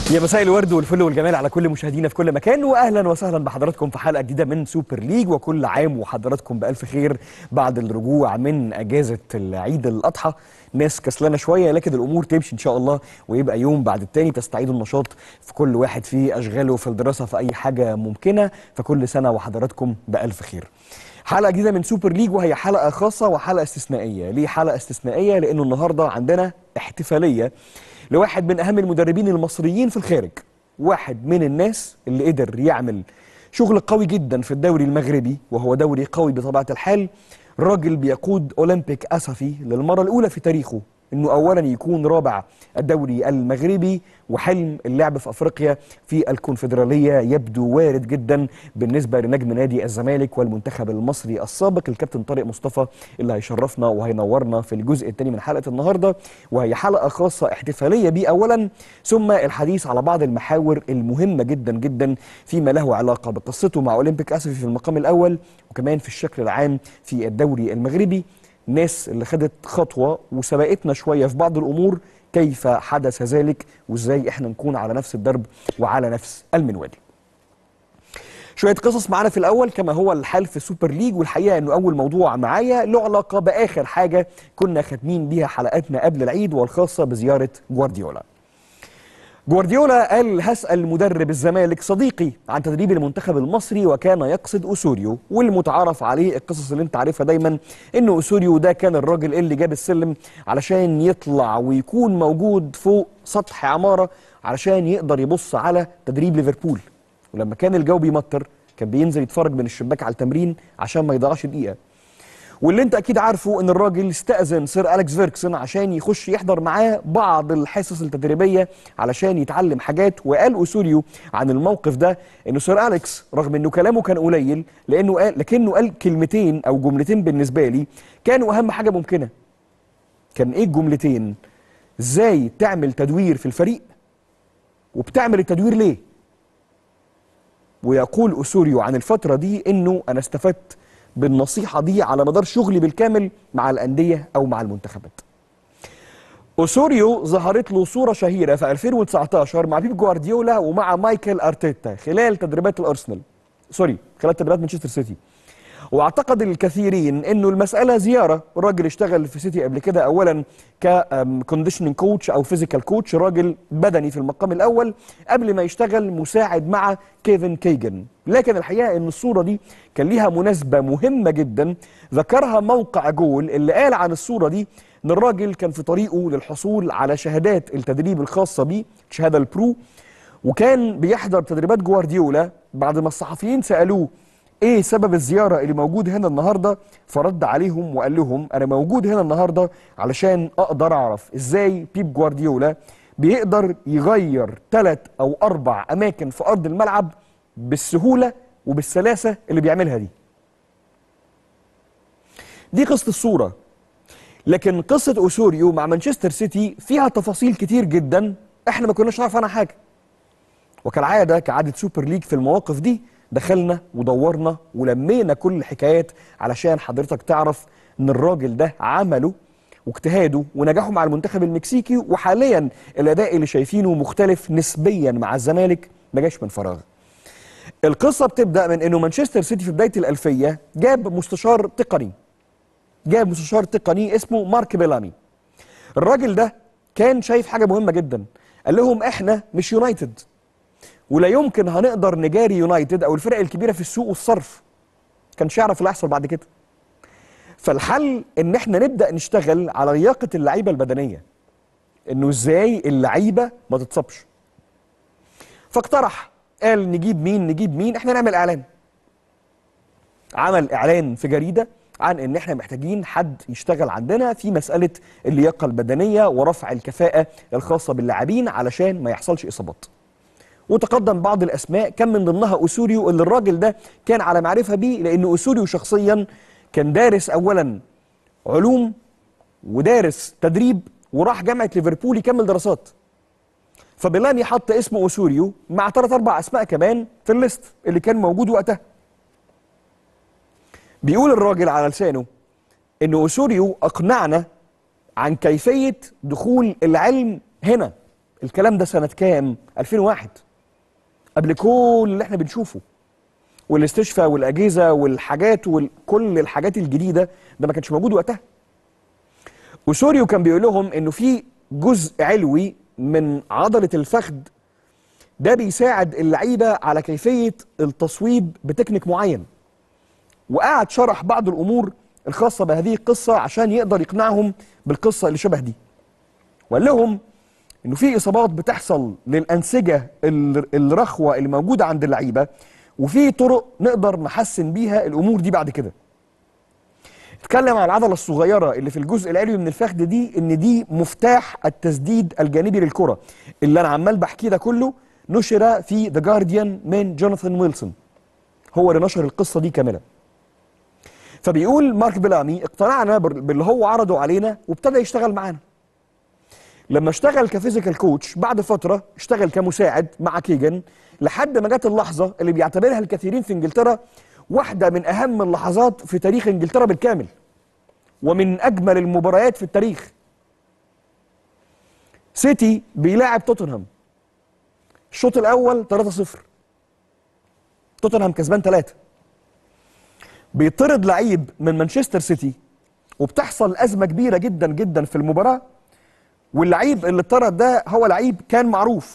يا مساء الورد والفل والجمال على كل مشاهدينا في كل مكان واهلا وسهلا بحضراتكم في حلقه جديده من سوبر ليج وكل عام وحضراتكم بالف خير بعد الرجوع من اجازه العيد الاضحى ناس كسلانه شويه لكن الامور تمشي ان شاء الله ويبقى يوم بعد التاني تستعيدوا النشاط في كل واحد في اشغاله في الدراسه في اي حاجه ممكنه فكل سنه وحضراتكم بالف خير حلقه جديده من سوبر ليج وهي حلقه خاصه وحلقه استثنائيه ليه حلقه استثنائيه لانه النهارده عندنا احتفاليه لواحد من اهم المدربين المصريين في الخارج واحد من الناس اللي قدر يعمل شغل قوي جدا في الدوري المغربي وهو دوري قوي بطبيعه الحال راجل بيقود اولمبيك اسفي للمره الاولى في تاريخه انه اولا يكون رابع الدوري المغربي وحلم اللعب في افريقيا في الكونفدراليه يبدو وارد جدا بالنسبه لنجم نادي الزمالك والمنتخب المصري السابق الكابتن طارق مصطفى اللي هيشرفنا وهينورنا في الجزء الثاني من حلقه النهارده وهي حلقه خاصه احتفاليه بيه اولا ثم الحديث على بعض المحاور المهمه جدا جدا فيما له علاقه بقصته مع اولمبيك اسفي في المقام الاول وكمان في الشكل العام في الدوري المغربي الناس اللي خدت خطوة وسبقتنا شوية في بعض الأمور كيف حدث ذلك وإزاي إحنا نكون على نفس الدرب وعلى نفس المنوال شوية قصص معانا في الأول كما هو الحال في السوبر ليج والحقيقة أنه أول موضوع معايا له علاقة بآخر حاجة كنا خاتمين بيها حلقاتنا قبل العيد والخاصة بزيارة جوارديولا جوارديولا قال هسأل مدرب الزمالك صديقي عن تدريب المنتخب المصري وكان يقصد أسوريو والمتعارف عليه القصص اللي انت عارفها دايما انه أسوريو ده كان الراجل اللي جاب السلم علشان يطلع ويكون موجود فوق سطح عمارة علشان يقدر يبص على تدريب ليفربول ولما كان الجو بيمطر كان بينزل يتفرج من الشباك على التمرين عشان ما يضيعش دقيقة واللي انت اكيد عارفه ان الراجل استأذن سير أليكس فيركسون عشان يخش يحضر معاه بعض الحصص التدريبية علشان يتعلم حاجات وقال أسوريو عن الموقف ده انه سير أليكس رغم انه كلامه كان قليل لانه قال لكنه قال كلمتين او جملتين بالنسبة لي كانوا اهم حاجة ممكنة كان ايه الجملتين ازاي تعمل تدوير في الفريق وبتعمل التدوير ليه ويقول أسوريو عن الفترة دي انه انا استفدت بالنصيحة دي على مدار شغلي بالكامل مع الأندية أو مع المنتخبات أوسوريو ظهرت له صورة شهيرة في 2019 مع بيب جوارديولا ومع مايكل أرتيتا خلال تدريبات الأرسنال سوري خلال تدريبات مانشستر سيتي واعتقد الكثيرين انه المساله زياره راجل اشتغل في سيتي قبل كده اولا ككونديشننج كوتش او فيزيكال كوتش راجل بدني في المقام الاول قبل ما يشتغل مساعد مع كيفن كيجن لكن الحقيقه ان الصوره دي كان ليها مناسبه مهمه جدا ذكرها موقع جول اللي قال عن الصوره دي ان الراجل كان في طريقه للحصول على شهادات التدريب الخاصه بيه شهاده البرو وكان بيحضر تدريبات جوارديولا بعد ما الصحفيين سالوه ايه سبب الزياره اللي موجود هنا النهارده فرد عليهم وقال لهم انا موجود هنا النهارده علشان اقدر اعرف ازاي بيب جوارديولا بيقدر يغير ثلاث او اربع اماكن في ارض الملعب بالسهوله وبالسلاسه اللي بيعملها دي دي قصه الصوره لكن قصه اوسوريو مع مانشستر سيتي فيها تفاصيل كتير جدا احنا ما كناش نعرف عنها حاجه وكالعاده كعاده سوبر ليج في المواقف دي دخلنا ودورنا ولمينا كل الحكايات علشان حضرتك تعرف ان الراجل ده عمله واجتهاده ونجاحه مع المنتخب المكسيكي وحاليا الاداء اللي شايفينه مختلف نسبيا مع الزمالك ما جاش من فراغ. القصه بتبدا من انه مانشستر سيتي في بدايه الالفيه جاب مستشار تقني. جاب مستشار تقني اسمه مارك بيلامي. الراجل ده كان شايف حاجه مهمه جدا قال لهم احنا مش يونايتد ولا يمكن هنقدر نجاري يونايتد او الفرق الكبيره في السوق والصرف كانش يعرف اللي هيحصل بعد كده فالحل ان احنا نبدا نشتغل على لياقه اللعيبه البدنيه انه ازاي اللعيبه ما تتصابش فاقترح قال نجيب مين نجيب مين احنا نعمل اعلان عمل اعلان في جريده عن ان احنا محتاجين حد يشتغل عندنا في مساله اللياقه البدنيه ورفع الكفاءه الخاصه باللاعبين علشان ما يحصلش اصابات وتقدم بعض الاسماء كان من ضمنها اسوريو اللي الراجل ده كان على معرفه بيه لان اسوريو شخصيا كان دارس اولا علوم ودارس تدريب وراح جامعه ليفربول يكمل دراسات فبيلاني حط اسم اسوريو مع ثلاث اربع اسماء كمان في الليست اللي كان موجود وقتها بيقول الراجل على لسانه ان اسوريو اقنعنا عن كيفيه دخول العلم هنا الكلام ده سنه كام 2001 قبل كل اللي احنا بنشوفه والاستشفاء والاجهزه والحاجات وكل الحاجات الجديده ده ما كانش موجود وقتها وسوريو كان بيقول لهم انه في جزء علوي من عضله الفخذ ده بيساعد اللعيبه على كيفيه التصويب بتكنيك معين وقعد شرح بعض الامور الخاصه بهذه القصه عشان يقدر يقنعهم بالقصه اللي شبه دي وقال لهم انه في اصابات بتحصل للانسجه ال- الرخوه اللي موجوده عند اللعيبه وفي طرق نقدر نحسن بيها الامور دي بعد كده اتكلم عن العضله الصغيره اللي في الجزء العلوي من الفخذ دي ان دي مفتاح التسديد الجانبي للكره اللي انا عمال بحكيه ده كله نشر في ذا جارديان من جوناثان ويلسون هو اللي نشر القصه دي كامله فبيقول مارك بلامي اقتنعنا بال- باللي هو عرضه علينا وابتدى يشتغل معانا لما اشتغل كفيزيكال كوتش بعد فتره اشتغل كمساعد مع كيجن لحد ما جت اللحظه اللي بيعتبرها الكثيرين في انجلترا واحده من اهم اللحظات في تاريخ انجلترا بالكامل ومن اجمل المباريات في التاريخ سيتي بيلاعب توتنهام الشوط الاول 3-0 توتنهام كسبان 3 بيطرد لعيب من مانشستر سيتي وبتحصل ازمه كبيره جدا جدا في المباراه واللعيب اللي اتطرد ده هو لعيب كان معروف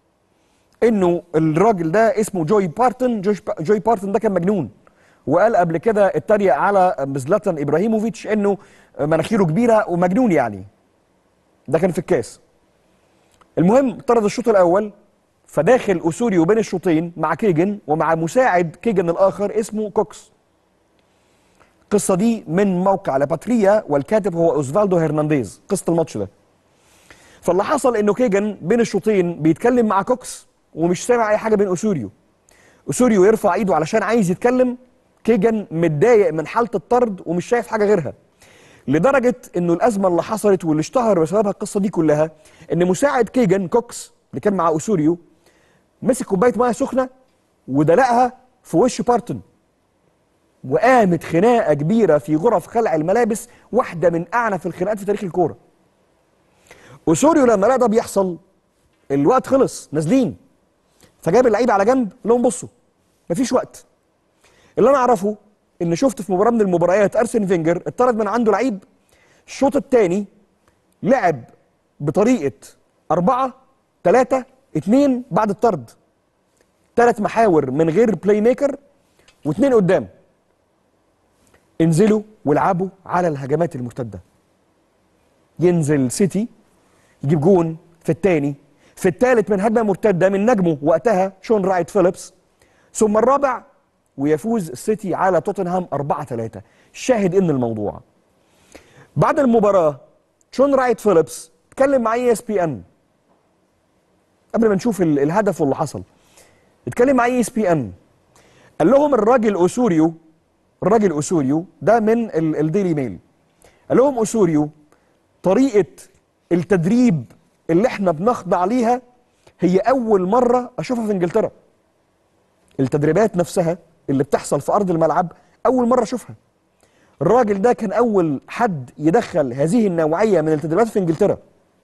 انه الراجل ده اسمه جوي بارتن جوي, جوي بارتن ده كان مجنون وقال قبل كده اتريق على زلاتان ابراهيموفيتش انه مناخيره كبيره ومجنون يعني ده كان في الكاس المهم طرد الشوط الاول فداخل اسوريو بين الشوطين مع كيجن ومع مساعد كيجن الاخر اسمه كوكس القصه دي من موقع لاباتريا والكاتب هو اوزفالدو هرنانديز قصه الماتش ده فاللي حصل انه كيجن بين الشوطين بيتكلم مع كوكس ومش سامع اي حاجه بين اسوريو اسوريو يرفع ايده علشان عايز يتكلم كيجن متضايق من حاله الطرد ومش شايف حاجه غيرها لدرجه انه الازمه اللي حصلت واللي اشتهر بسببها القصه دي كلها ان مساعد كيجن كوكس اللي كان مع اسوريو مسك كوبايه ميه سخنه ودلقها في وش بارتون وقامت خناقه كبيره في غرف خلع الملابس واحده من اعنف الخناقات في تاريخ الكوره وسوريو لما لقى ده بيحصل الوقت خلص نازلين فجاب اللعيبه على جنب قال لهم بصوا مفيش وقت اللي انا اعرفه ان شفت في مباراه من المباريات ارسن فينجر اتطرد من عنده لعيب الشوط الثاني لعب بطريقه أربعة ثلاثة اتنين بعد الطرد ثلاث محاور من غير بلاي ميكر واثنين قدام انزلوا والعبوا على الهجمات المرتده ينزل سيتي يجيب جون في الثاني في الثالث من هجمه مرتده من نجمه وقتها شون رايت فيليبس ثم الرابع ويفوز السيتي على توتنهام 4 3 شاهد ان الموضوع بعد المباراه شون رايت فيليبس اتكلم مع اي اس بي ان قبل ما نشوف ال- الهدف واللي حصل اتكلم مع اي اس بي ان قال لهم الراجل اوسوريو الراجل اوسوريو ده من ال- الديلي ميل قال لهم اوسوريو طريقه التدريب اللي احنا بنخضع ليها هي اول مره اشوفها في انجلترا التدريبات نفسها اللي بتحصل في ارض الملعب اول مره اشوفها الراجل ده كان اول حد يدخل هذه النوعيه من التدريبات في انجلترا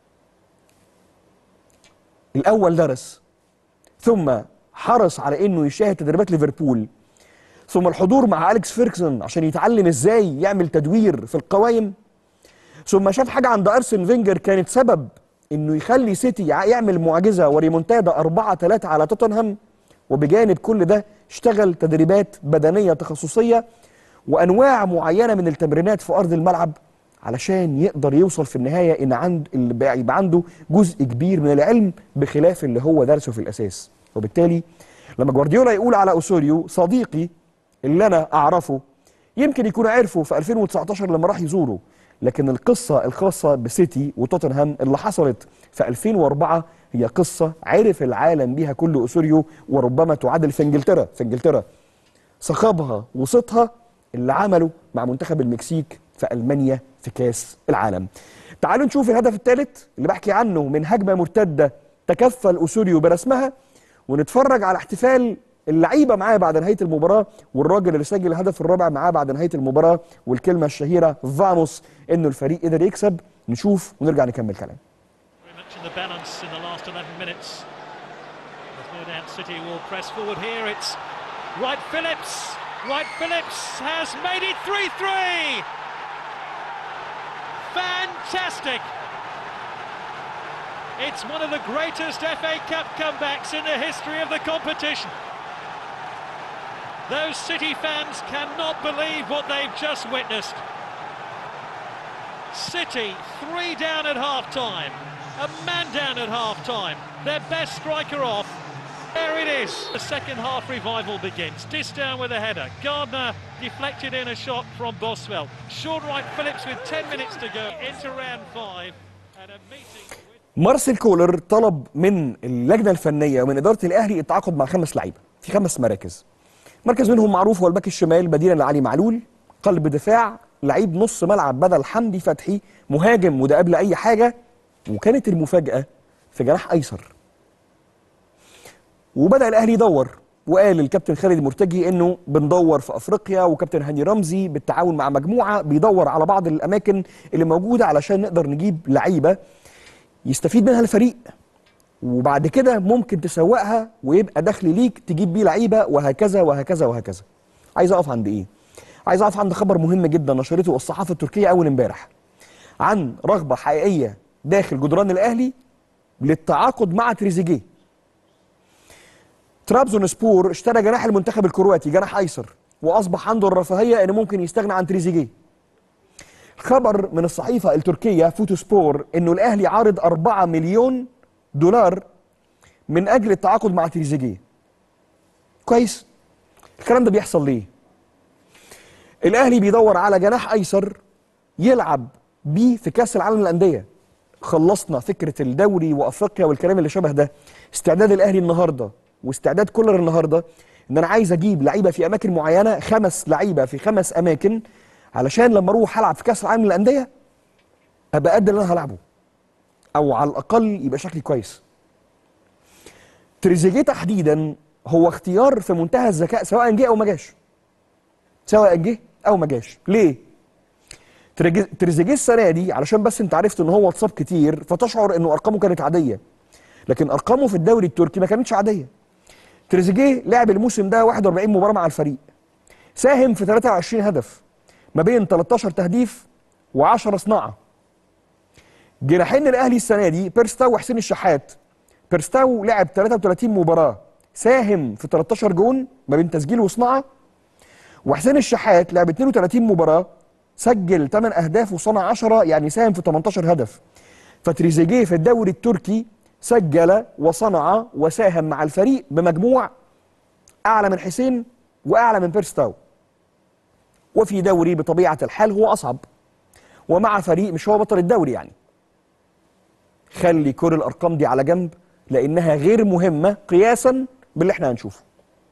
الاول درس ثم حرص على انه يشاهد تدريبات ليفربول ثم الحضور مع اليكس فيركسون عشان يتعلم ازاي يعمل تدوير في القوائم ثم شاف حاجه عند ارسن فينجر كانت سبب انه يخلي سيتي يع- يعمل معجزه وريمونتادا 4 3 على توتنهام وبجانب كل ده اشتغل تدريبات بدنيه تخصصيه وانواع معينه من التمرينات في ارض الملعب علشان يقدر يوصل في النهايه ان عند اللي بقى- يبقى عنده جزء كبير من العلم بخلاف اللي هو درسه في الاساس وبالتالي لما جوارديولا يقول على اوسوريو صديقي اللي انا اعرفه يمكن يكون عرفه في 2019 لما راح يزوره لكن القصة الخاصة بسيتي وتوتنهام اللي حصلت في 2004 هي قصة عرف العالم بيها كل أسوريو وربما تعادل في انجلترا في انجلترا صخبها وصيتها اللي عمله مع منتخب المكسيك في ألمانيا في كاس العالم تعالوا نشوف الهدف الثالث اللي بحكي عنه من هجمة مرتدة تكفل أسوريو برسمها ونتفرج على احتفال اللعيبه معاه بعد نهايه المباراه والراجل اللي سجل الهدف الرابع معاه بعد نهايه المباراه والكلمه الشهيره فاموس انه الفريق قدر يكسب نشوف ونرجع نكمل كلام Very much in the balance in the last last 11 minutes. There's no doubt City will press forward here. It's Wright Phillips. Wright Phillips has made it 3 3. Fantastic. It's one of the greatest FA Cup comebacks in the history of the competition. Those City fans cannot believe what they've just witnessed. City three down at half time, a man down at half time, their best striker off. There it is. The second half revival begins. Disdown with a header. Gardner deflected in a shot from Boswell. Sean Wright Phillips with 10 minutes to go into round five and a meeting. with- مارسيل كولر طلب من اللجنه الفنيه ومن اداره الاهلي التعاقد مع خمس لعيبه في خمس مراكز مركز منهم معروف هو الباك الشمال بديلا لعلي معلول قلب دفاع لعيب نص ملعب بدل حمدي فتحي مهاجم وده قبل اي حاجه وكانت المفاجاه في جناح ايسر وبدا الاهلي يدور وقال الكابتن خالد مرتجي انه بندور في افريقيا وكابتن هاني رمزي بالتعاون مع مجموعه بيدور على بعض الاماكن اللي موجوده علشان نقدر نجيب لعيبه يستفيد منها الفريق وبعد كده ممكن تسوقها ويبقى دخل ليك تجيب بيه لعيبه وهكذا وهكذا وهكذا. عايز اقف عند ايه؟ عايز اقف عند خبر مهم جدا نشرته الصحافه التركيه اول امبارح عن رغبه حقيقيه داخل جدران الاهلي للتعاقد مع تريزيجيه. ترابزون سبور اشترى جناح المنتخب الكرواتي جناح ايسر واصبح عنده الرفاهيه انه ممكن يستغنى عن تريزيجيه. خبر من الصحيفة التركية فوتو سبور انه الاهلي عارض 4 مليون دولار من اجل التعاقد مع تريزيجيه كويس الكلام ده بيحصل ليه الاهلي بيدور على جناح ايسر يلعب بيه في كاس العالم للانديه خلصنا فكره الدوري وافريقيا والكلام اللي شبه ده استعداد الاهلي النهارده واستعداد كولر النهارده ان انا عايز اجيب لعيبه في اماكن معينه خمس لعيبه في خمس اماكن علشان لما اروح العب في كاس العالم للانديه ابقى قد اللي انا هلعبه او على الاقل يبقى شكلي كويس تريزيجيه تحديدا هو اختيار في منتهى الذكاء سواء جه او ما جاش سواء جه او ما جاش ليه تريج- تريزيجيه السنه دي علشان بس انت عرفت ان هو اتصاب كتير فتشعر انه ارقامه كانت عاديه لكن ارقامه في الدوري التركي ما كانتش عاديه تريزيجيه لعب الموسم ده 41 مباراه مع الفريق ساهم في 23 هدف ما بين 13 تهديف و10 صناعه جناحين الاهلي السنه دي بيرستاو وحسين الشحات بيرستاو لعب 33 مباراه ساهم في 13 جون ما بين تسجيل وصناعه وحسين الشحات لعب 32 مباراه سجل 8 اهداف وصنع 10 يعني ساهم في 18 هدف فتريزيجيه في الدوري التركي سجل وصنع وساهم مع الفريق بمجموع اعلى من حسين واعلى من بيرستاو وفي دوري بطبيعه الحال هو اصعب ومع فريق مش هو بطل الدوري يعني خلي كل الارقام دي على جنب لانها غير مهمه قياسا باللي احنا هنشوفه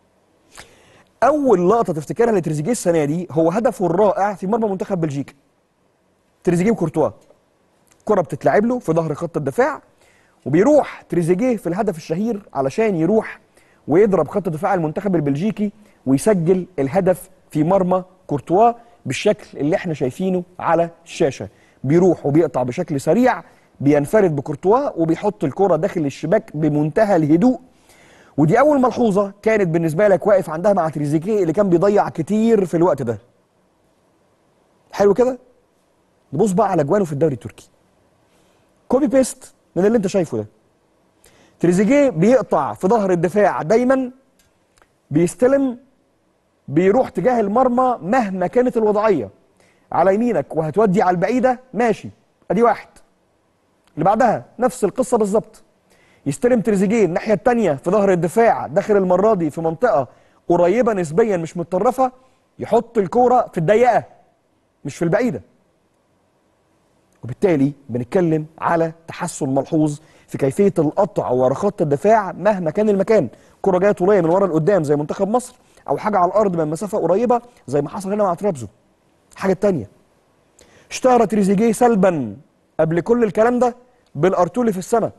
اول لقطه تفتكرها لتريزيجيه السنه دي هو هدفه الرائع في مرمى منتخب بلجيكا تريزيجيه وكورتوا كره بتتلعب له في ظهر خط الدفاع وبيروح تريزيجيه في الهدف الشهير علشان يروح ويضرب خط دفاع المنتخب البلجيكي ويسجل الهدف في مرمى كورتوا بالشكل اللي احنا شايفينه على الشاشه بيروح وبيقطع بشكل سريع بينفرد بكورتوا وبيحط الكره داخل الشباك بمنتهى الهدوء ودي اول ملحوظه كانت بالنسبه لك واقف عندها مع تريزيجيه اللي كان بيضيع كتير في الوقت ده حلو كده نبص بقى على اجوانه في الدوري التركي كوبي بيست من اللي انت شايفه ده تريزيجيه بيقطع في ظهر الدفاع دايما بيستلم بيروح تجاه المرمى مهما كانت الوضعيه على يمينك وهتودي على البعيده ماشي ادي واحد اللي بعدها نفس القصه بالظبط يستلم تريزيجيه الناحيه الثانيه في ظهر الدفاع داخل المره دي في منطقه قريبه نسبيا مش متطرفه يحط الكوره في الضيقه مش في البعيده وبالتالي بنتكلم على تحسن ملحوظ في كيفيه القطع ورا خط الدفاع مهما كان المكان كره جايه طوليه من ورا لقدام زي منتخب مصر او حاجه على الارض من مسافه قريبه زي ما حصل هنا مع ترابزون حاجه تانية اشتهر تريزيجيه سلبا قبل كل الكلام ده بالارتو اللي في السماء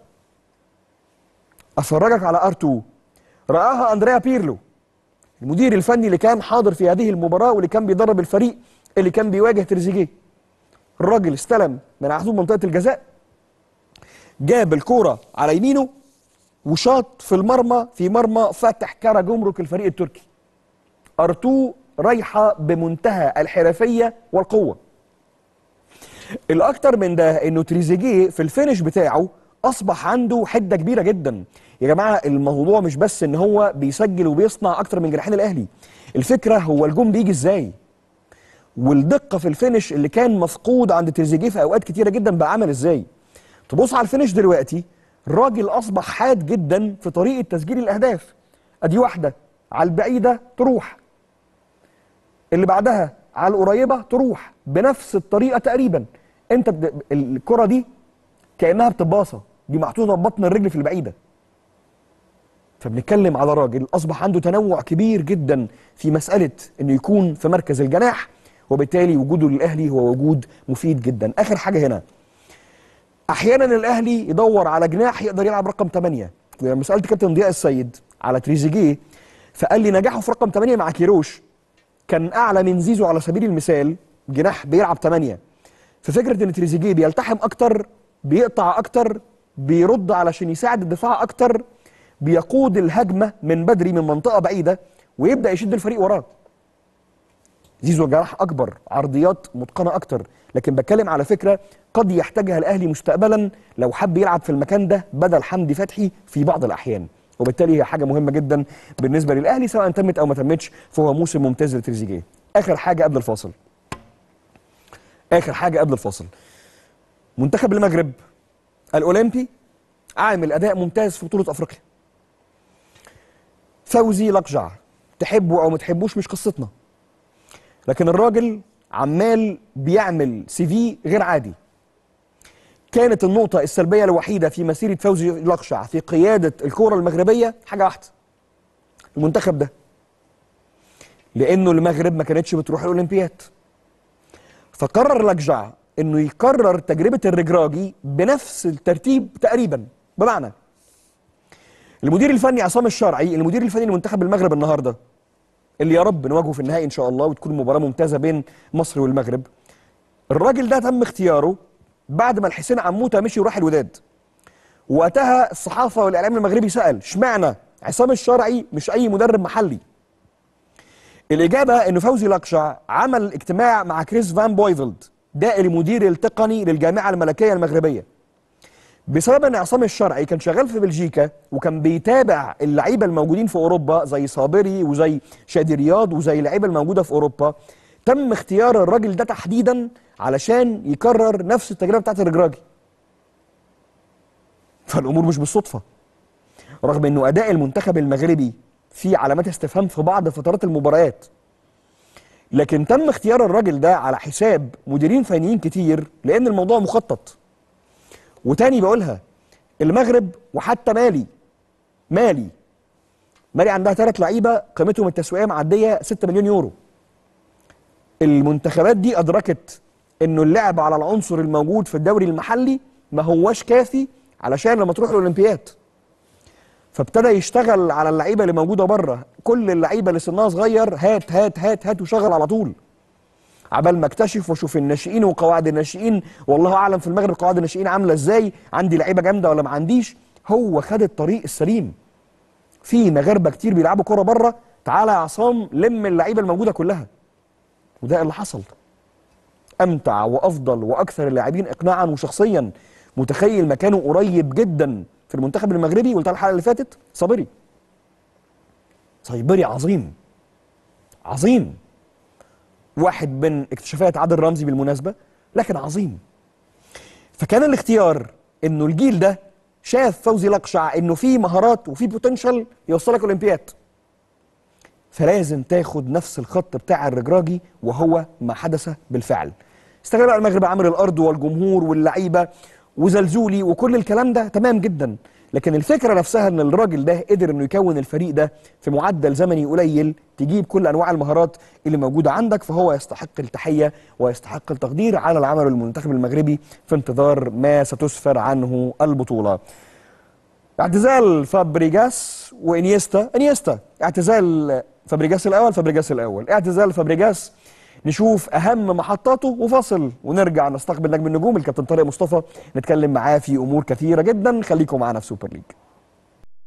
افرجك على ارتو راها اندريا بيرلو المدير الفني اللي كان حاضر في هذه المباراه واللي كان بيدرب الفريق اللي كان بيواجه تريزيجيه الراجل استلم من على حدود منطقه الجزاء جاب الكوره على يمينه وشاط في المرمى في مرمى فتح كرة جمرك الفريق التركي ارتو رايحه بمنتهى الحرفيه والقوه الاكتر من ده انه تريزيجيه في الفينش بتاعه اصبح عنده حده كبيره جدا يا جماعه الموضوع مش بس ان هو بيسجل وبيصنع اكتر من جناحين الاهلي الفكره هو الجون بيجي ازاي والدقه في الفينش اللي كان مفقود عند تريزيجيه في اوقات كتيره جدا بقى عمل ازاي تبص على الفينش دلوقتي الراجل اصبح حاد جدا في طريقه تسجيل الاهداف ادي واحده على البعيده تروح اللي بعدها على القريبه تروح بنفس الطريقه تقريبا انت بد... الكره دي كانها بتباصه دي محطوطه ببطن الرجل في البعيده فبنتكلم على راجل اصبح عنده تنوع كبير جدا في مساله انه يكون في مركز الجناح وبالتالي وجوده للاهلي هو وجود مفيد جدا اخر حاجه هنا احيانا الاهلي يدور على جناح يقدر يلعب رقم 8 ولما سالت كابتن ضياء السيد على تريزيجيه فقال لي نجاحه في رقم 8 مع كيروش كان اعلى من زيزو على سبيل المثال جناح بيلعب 8 ففكره ان تريزيجيه بيلتحم اكتر بيقطع اكتر بيرد علشان يساعد الدفاع اكتر بيقود الهجمه من بدري من منطقه بعيده ويبدا يشد الفريق وراه زيزو جناح اكبر عرضيات متقنه اكتر لكن بتكلم على فكره قد يحتاجها الاهلي مستقبلا لو حب يلعب في المكان ده بدل حمدي فتحي في بعض الاحيان وبالتالي هي حاجه مهمه جدا بالنسبه للاهلي سواء تمت او ما تمتش فهو موسم ممتاز لتريزيجيه اخر حاجه قبل الفاصل اخر حاجه قبل الفاصل منتخب المغرب الاولمبي عامل اداء ممتاز في بطوله افريقيا فوزي لقجع تحبه او ما تحبوش مش قصتنا لكن الراجل عمال بيعمل سي في غير عادي كانت النقطة السلبية الوحيدة في مسيرة فوزي لقشع في قيادة الكرة المغربية حاجة واحدة المنتخب ده لأنه المغرب ما كانتش بتروح الأولمبياد فقرر لقجع إنه يكرر تجربة الرجراجي بنفس الترتيب تقريبا بمعنى المدير الفني عصام الشرعي المدير الفني لمنتخب المغرب النهارده اللي يا رب نواجهه في النهائي ان شاء الله وتكون مباراه ممتازه بين مصر والمغرب الراجل ده تم اختياره بعد ما الحسين عموته مشي وراح الوداد وقتها الصحافه والاعلام المغربي سال اشمعنى عصام الشرعي مش اي مدرب محلي الاجابه ان فوزي لقشع عمل اجتماع مع كريس فان بويفلد ده المدير التقني للجامعه الملكيه المغربيه بسبب ان عصام الشرعي كان شغال في بلجيكا وكان بيتابع اللعيبه الموجودين في اوروبا زي صابري وزي شادي رياض وزي اللعيبه الموجوده في اوروبا تم اختيار الراجل ده تحديدا علشان يكرر نفس التجربه بتاعت الرجراجي فالامور مش بالصدفه رغم انه اداء المنتخب المغربي في علامات استفهام في بعض فترات المباريات لكن تم اختيار الراجل ده على حساب مديرين فنيين كتير لان الموضوع مخطط وتاني بقولها المغرب وحتى مالي مالي مالي عندها ثلاث لعيبه قيمتهم التسويقيه معديه 6 مليون يورو المنتخبات دي ادركت انه اللعب على العنصر الموجود في الدوري المحلي ما هوش كافي علشان لما تروح الاولمبياد فابتدى يشتغل على اللعيبه اللي موجوده بره كل اللعيبه اللي سنها صغير هات هات هات هات وشغل على طول عبال ما اكتشف واشوف الناشئين وقواعد الناشئين والله اعلم في المغرب قواعد الناشئين عامله ازاي عندي لعيبه جامده ولا ما عنديش هو خد الطريق السليم في مغاربه كتير بيلعبوا كوره بره تعالى يا عصام لم اللعيبه الموجوده كلها وده اللي حصل امتع وافضل واكثر اللاعبين اقناعا وشخصيا متخيل مكانه قريب جدا في المنتخب المغربي قلتها الحلقه اللي فاتت صابري صيبري عظيم عظيم واحد من اكتشافات عادل رمزي بالمناسبه لكن عظيم فكان الاختيار انه الجيل ده شاف فوزي لقشع انه في مهارات وفي بوتنشال يوصلك اولمبياد فلازم تاخد نفس الخط بتاع الرجراجي وهو ما حدث بالفعل استغل بقى المغرب عامل الارض والجمهور واللعيبه وزلزولي وكل الكلام ده تمام جدا لكن الفكره نفسها ان الراجل ده قدر انه يكون الفريق ده في معدل زمني قليل تجيب كل انواع المهارات اللي موجوده عندك فهو يستحق التحيه ويستحق التقدير على اللي عمله المنتخب المغربي في انتظار ما ستسفر عنه البطوله. اعتزال فابريجاس وانيستا انيستا اعتزال فابريجاس الاول فابريجاس الاول اعتزال فابريجاس نشوف اهم محطاته وفاصل ونرجع نستقبل نجم النجوم الكابتن طارق مصطفى نتكلم معاه في امور كثيره جدا خليكم معانا في سوبر ليج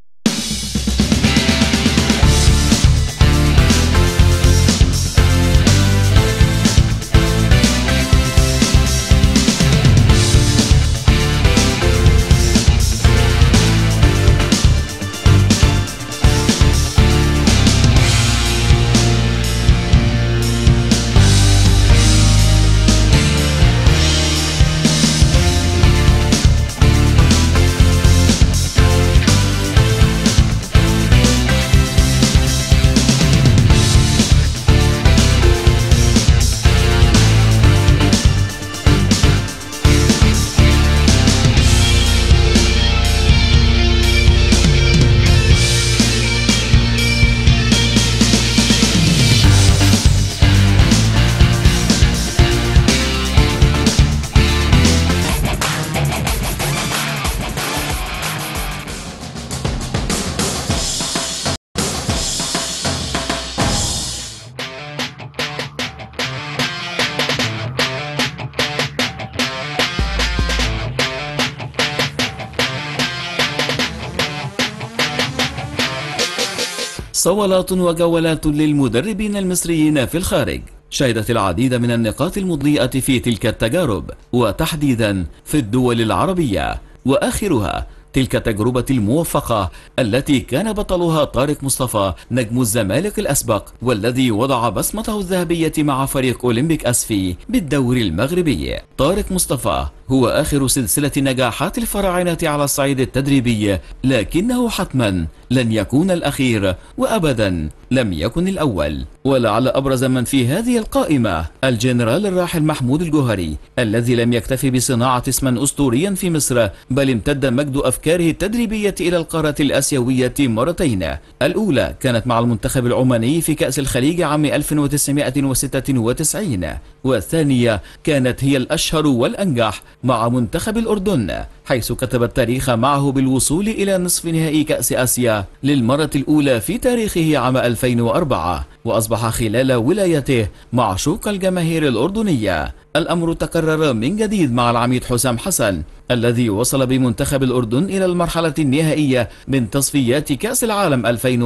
صولات وجولات للمدربين المصريين في الخارج شهدت العديد من النقاط المضيئة في تلك التجارب وتحديدا في الدول العربية وآخرها تلك التجربة الموفقة التي كان بطلها طارق مصطفى نجم الزمالك الأسبق والذي وضع بصمته الذهبية مع فريق أولمبيك أسفي بالدور المغربي طارق مصطفى هو آخر سلسلة نجاحات الفراعنة على الصعيد التدريبي لكنه حتما لن يكون الأخير وأبدا لم يكن الأول ولعل أبرز من في هذه القائمة الجنرال الراحل محمود الجوهري الذي لم يكتفي بصناعة اسما أسطوريا في مصر بل امتد مجد أفكاره التدريبية إلى القارة الآسيوية مرتين الأولى كانت مع المنتخب العماني في كأس الخليج عام 1996 والثانية كانت هي الأشهر والأنجح مع منتخب الأردن حيث كتب التاريخ معه بالوصول إلى نصف نهائي كأس آسيا للمرة الأولى في تاريخه عام 2004 وأصبح خلال ولايته معشوق الجماهير الأردنية الأمر تكرر من جديد مع العميد حسام حسن الذي وصل بمنتخب الأردن إلى المرحلة النهائية من تصفيات كأس العالم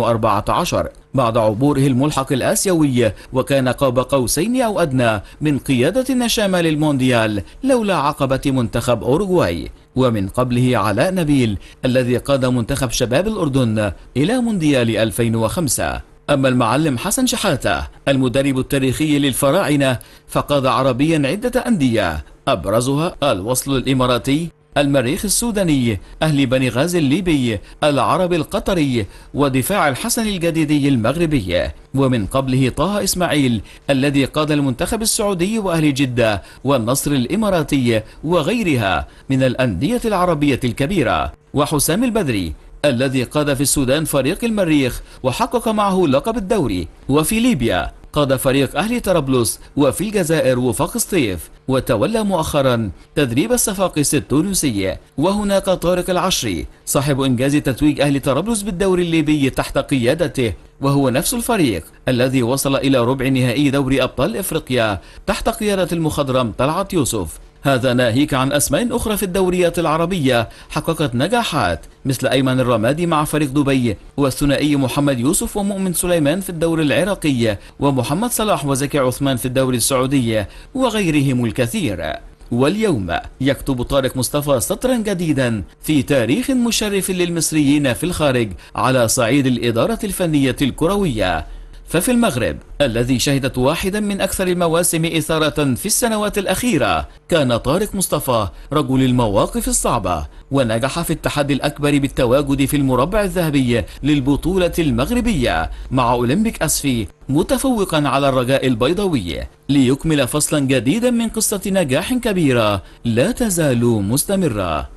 2014 بعد عبوره الملحق الآسيوي وكان قاب قوسين أو أدنى من قيادة النشامة للمونديال لولا عقبة منتخب أوروغواي ومن قبله علاء نبيل الذي قاد منتخب شباب الأردن إلى مونديال 2005 أما المعلم حسن شحاتة المدرب التاريخي للفراعنة فقاد عربيا عدة أندية أبرزها الوصل الإماراتي المريخ السوداني أهل بني غازي الليبي العرب القطري ودفاع الحسن الجديدي المغربي ومن قبله طه إسماعيل الذي قاد المنتخب السعودي وأهل جدة والنصر الإماراتي وغيرها من الأندية العربية الكبيرة وحسام البدري الذي قاد في السودان فريق المريخ وحقق معه لقب الدوري وفي ليبيا قاد فريق أهلي طرابلس وفي الجزائر وفاق سطيف وتولى مؤخرا تدريب الصفاقس التونسي وهناك طارق العشري صاحب إنجاز تتويج أهلي طرابلس بالدوري الليبي تحت قيادته وهو نفس الفريق الذي وصل إلى ربع نهائي دوري أبطال إفريقيا تحت قيادة المخضرم طلعت يوسف هذا ناهيك عن أسماء أخرى في الدوريات العربية حققت نجاحات مثل أيمن الرمادي مع فريق دبي والثنائي محمد يوسف ومؤمن سليمان في الدوري العراقي ومحمد صلاح وزكي عثمان في الدوري السعودي وغيرهم الكثير واليوم يكتب طارق مصطفى سطرا جديدا في تاريخ مشرف للمصريين في الخارج على صعيد الإدارة الفنية الكروية ففي المغرب الذي شهدت واحدا من أكثر المواسم إثارة في السنوات الأخيرة كان طارق مصطفى رجل المواقف الصعبة ونجح في التحدي الأكبر بالتواجد في المربع الذهبي للبطولة المغربية مع أولمبيك أسفي متفوقا على الرجاء البيضاوي ليكمل فصلا جديدا من قصة نجاح كبيرة لا تزال مستمرة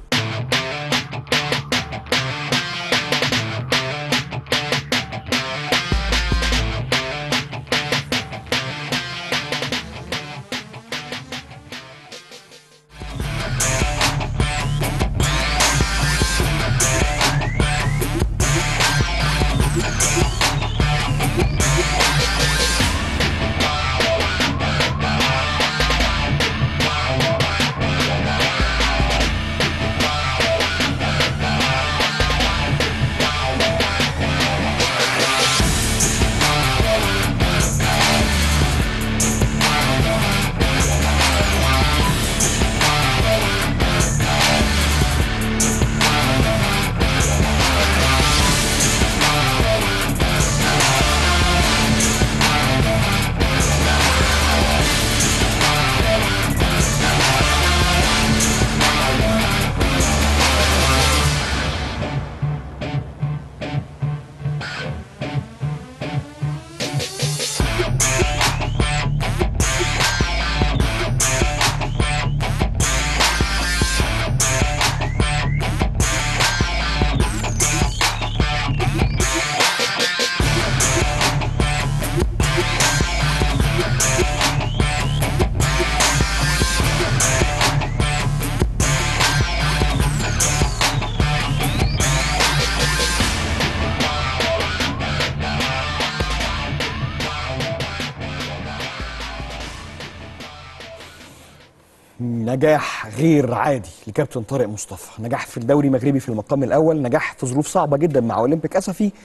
نجاح غير عادي لكابتن طارق مصطفى نجاح في الدوري المغربي في المقام الاول نجاح في ظروف صعبه جدا مع اولمبيك اسفي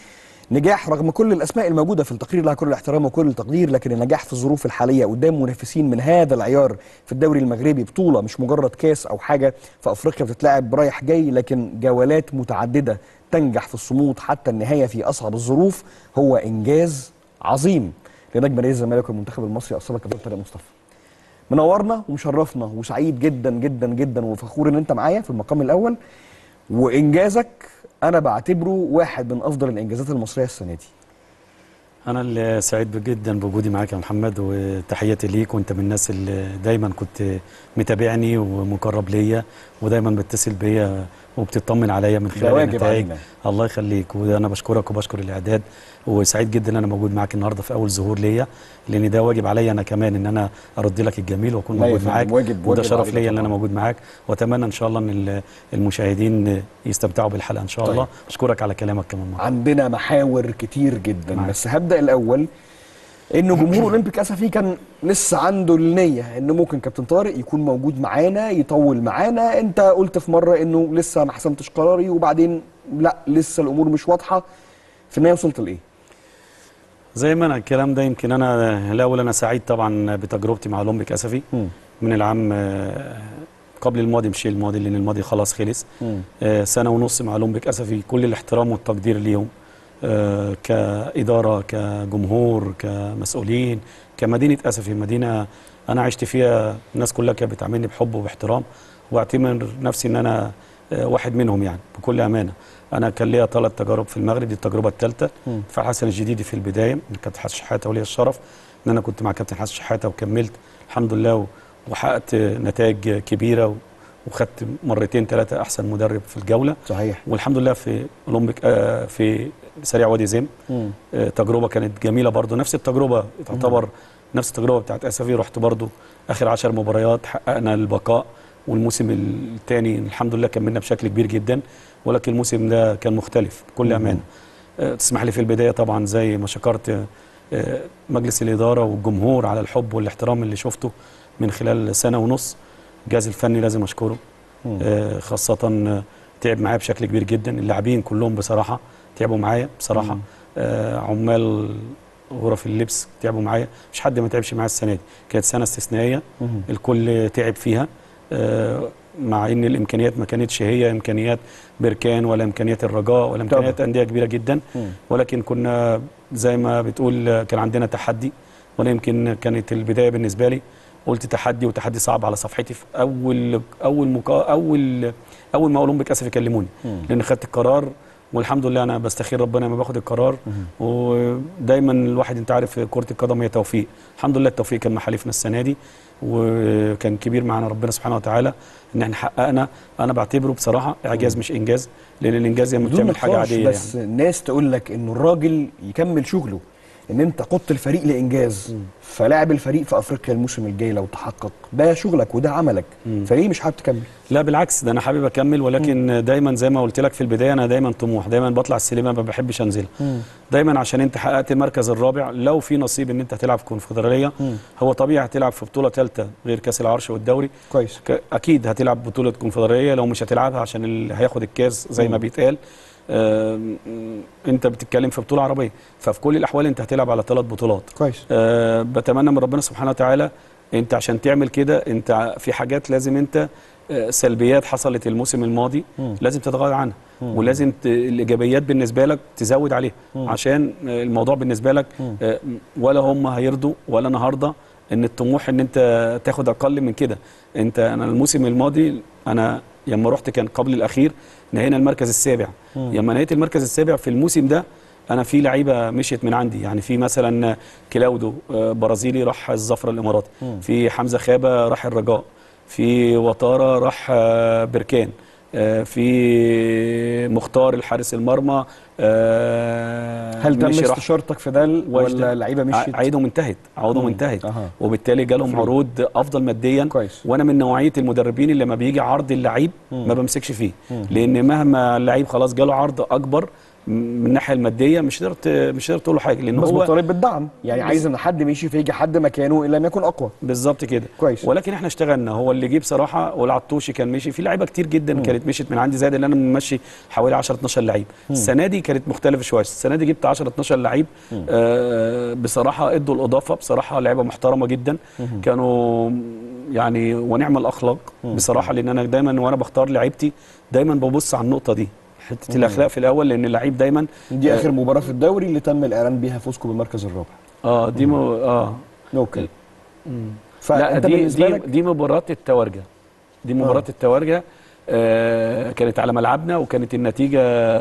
نجاح رغم كل الاسماء الموجوده في التقرير لها كل الاحترام وكل التقدير لكن النجاح في الظروف الحاليه قدام منافسين من هذا العيار في الدوري المغربي بطوله مش مجرد كاس او حاجه في افريقيا بتتلعب رايح جاي لكن جولات متعدده تنجح في الصمود حتى النهايه في اصعب الظروف هو انجاز عظيم لنجم نادي الزمالك والمنتخب المصري اصلا كابتن طارق مصطفى منورنا ومشرفنا وسعيد جدا جدا جدا وفخور ان انت معايا في المقام الاول وانجازك انا بعتبره واحد من افضل الانجازات المصريه السنه دي انا اللي سعيد جدا بوجودي معاك يا محمد وتحياتي ليك وانت من الناس اللي دايما كنت متابعني ومقرب ليا ودايما بتتصل بيا وبتطمن عليا من خلال واجب النتائج علينا. الله يخليك وانا بشكرك وبشكر الاعداد وسعيد جدا ان انا موجود معاك النهارده في اول ظهور ليا لان ده واجب عليا انا كمان ان انا ارد لك الجميل واكون لا يا موجود فندم، معاك واجب- وده واجب شرف علينا ليا ان انا طبعاً. موجود معاك واتمنى ان شاء الله ان ال- المشاهدين يستمتعوا بالحلقه ان شاء طيب. الله اشكرك على كلامك كمان مره عندنا محاور كتير جدا معاك. بس هبدا الاول انه جمهور اولمبيك اسفي كان لسه عنده النيه انه ممكن كابتن طارق يكون موجود معانا يطول معانا انت قلت في مره انه لسه ما حسمتش قراري وبعدين لا لسه الامور مش واضحه في النهايه وصلت لايه زي ما انا الكلام ده يمكن انا الاول انا سعيد طبعا بتجربتي مع اولمبيك اسفي مم. من العام آه، قبل الماضي مش الماضي لان الماضي خلاص خلص مم. آه، سنه ونص مع اولمبيك اسفي كل الاحترام والتقدير ليهم آه، كاداره كجمهور كمسؤولين كمدينه اسفي مدينه انا عشت فيها الناس كلها كانت بتعاملني بحب وباحترام واعتبر نفسي ان انا آه، واحد منهم يعني بكل امانه انا كان ليا ثلاث تجارب في المغرب دي التجربه الثالثه مم. في حسن الجديدي في البدايه من كابتن حسن شحاته ولي الشرف ان انا كنت مع كابتن حسن شحاته وكملت الحمد لله و- وحققت نتائج كبيره و- وخدت مرتين ثلاثه احسن مدرب في الجوله صحيح والحمد لله في اولمبيك آه في سريع وادي زم مم. آه تجربه كانت جميله برضو نفس التجربه تعتبر نفس التجربه بتاعت اسفي رحت برضو اخر عشر مباريات حققنا البقاء والموسم الثاني الحمد لله كملنا بشكل كبير جدا ولكن الموسم ده كان مختلف بكل امانه آه، تسمح لي في البدايه طبعا زي ما شكرت آه، مجلس الاداره والجمهور على الحب والاحترام اللي شفته من خلال سنه ونص الجهاز الفني لازم اشكره مم. آه، خاصه آه، تعب معايا بشكل كبير جدا اللاعبين كلهم بصراحه تعبوا معايا بصراحه مم. آه، عمال غرف اللبس تعبوا معايا مش حد ما تعبش معايا السنه دي كانت سنه استثنائيه مم. الكل تعب فيها آه، مع ان الامكانيات ما كانتش هي امكانيات بركان ولا امكانيات الرجاء ولا امكانيات انديه كبيره جدا مم. ولكن كنا زي ما بتقول آه، كان عندنا تحدي وانا يمكن كانت البدايه بالنسبه لي قلت تحدي وتحدي صعب على صفحتي في اول اول مكا اول اول ما اولمبيك اسف يكلموني مم. لان خدت القرار والحمد لله انا بستخير ربنا لما باخد القرار ودايما الواحد انت عارف كره القدم هي توفيق الحمد لله التوفيق كان محالفنا السنه دي وكان كبير معنا ربنا سبحانه وتعالى ان احنا حققنا انا بعتبره بصراحه اعجاز مش انجاز لان الانجاز لما بدون بتعمل حاجه نقاش عاديه بس الناس تقول لك انه الراجل يكمل شغله ان انت قدت الفريق لانجاز فلاعب الفريق في افريقيا الموسم الجاي لو تحقق ده شغلك وده عملك مم. فليه مش حابب تكمل لا بالعكس ده انا حابب اكمل ولكن دايما زي ما قلت لك في البدايه انا دايما طموح دايما بطلع السلمه ما بحبش انزل دايما عشان انت حققت المركز الرابع لو في نصيب ان انت هتلعب في كونفدراليه مم. هو طبيعي هتلعب في بطوله ثالثه غير كاس العرش والدوري كويس ك- اكيد هتلعب بطوله كونفدراليه لو مش هتلعبها عشان اللي هياخد الكاس زي ما مم. بيتقال آم، انت بتتكلم في بطوله عربيه ففي كل الاحوال انت هتلعب على ثلاث بطولات كويس أه بتمنى من ربنا سبحانه وتعالى انت عشان تعمل كده انت ع- في حاجات لازم انت آه، سلبيات حصلت الموسم الماضي مم. لازم تتغاضى عنها ولازم ت... الايجابيات بالنسبه لك تزود عليها عشان آه، الموضوع بالنسبه لك آه، ولا هم هيرضوا ولا انا هرضى ان الطموح ان انت تاخد اقل من كده انت انا الموسم الماضي انا لما رحت كان قبل الاخير نهينا المركز السابع لما نهيت المركز السابع في الموسم ده انا في لعيبه مشيت من عندي يعني في مثلا كلاودو آه، برازيلي راح الزفره الاماراتي في حمزه خابه راح الرجاء في وطاره راح آه، بركان آه، في مختار الحارس المرمى آه، هل تم مشي راح استشارتك في ده وجدة. ولا اللعيبه مشيت ع- عقودهم انتهت عقودهم مم. انتهت أها. وبالتالي جالهم مفروض. عروض افضل ماديا كويس. وانا من نوعيه المدربين اللي لما بيجي عرض اللعيب ما بمسكش فيه لان مهما اللعيب خلاص جاله عرض اكبر من الناحيه الماديه مش هتقدر ت- مش هتقدر تقول له حاجه لان بس هو مطالب بالدعم يعني عايز ان حد مشي فيجي حد مكانه ان لم يكن اقوى بالظبط كده كويس. ولكن احنا اشتغلنا هو اللي جه بصراحه والعطوشي كان مشي في لعيبه كتير جدا كانت مشيت من عندي زائد اللي انا ممشي حوالي 10 12 لعيب السنه دي كانت مختلفه شويه السنه دي جبت 10 12 لعيب آه بصراحه ادوا الاضافه بصراحه لعيبه محترمه جدا كانوا يعني ونعم الاخلاق بصراحه لان انا دايما وانا بختار لعيبتي دايما ببص على النقطه دي حته الاخلاق في الاول لان اللعيب دايما دي اخر مباراه في الدوري اللي تم الاعلان بيها فوزكم بالمركز الرابع اه دي م... اه اوكي لا فانت دي بالنسبه دي, لك دي مباراة التوارجة دي مباراة التوارجة آه كانت على ملعبنا وكانت النتيجة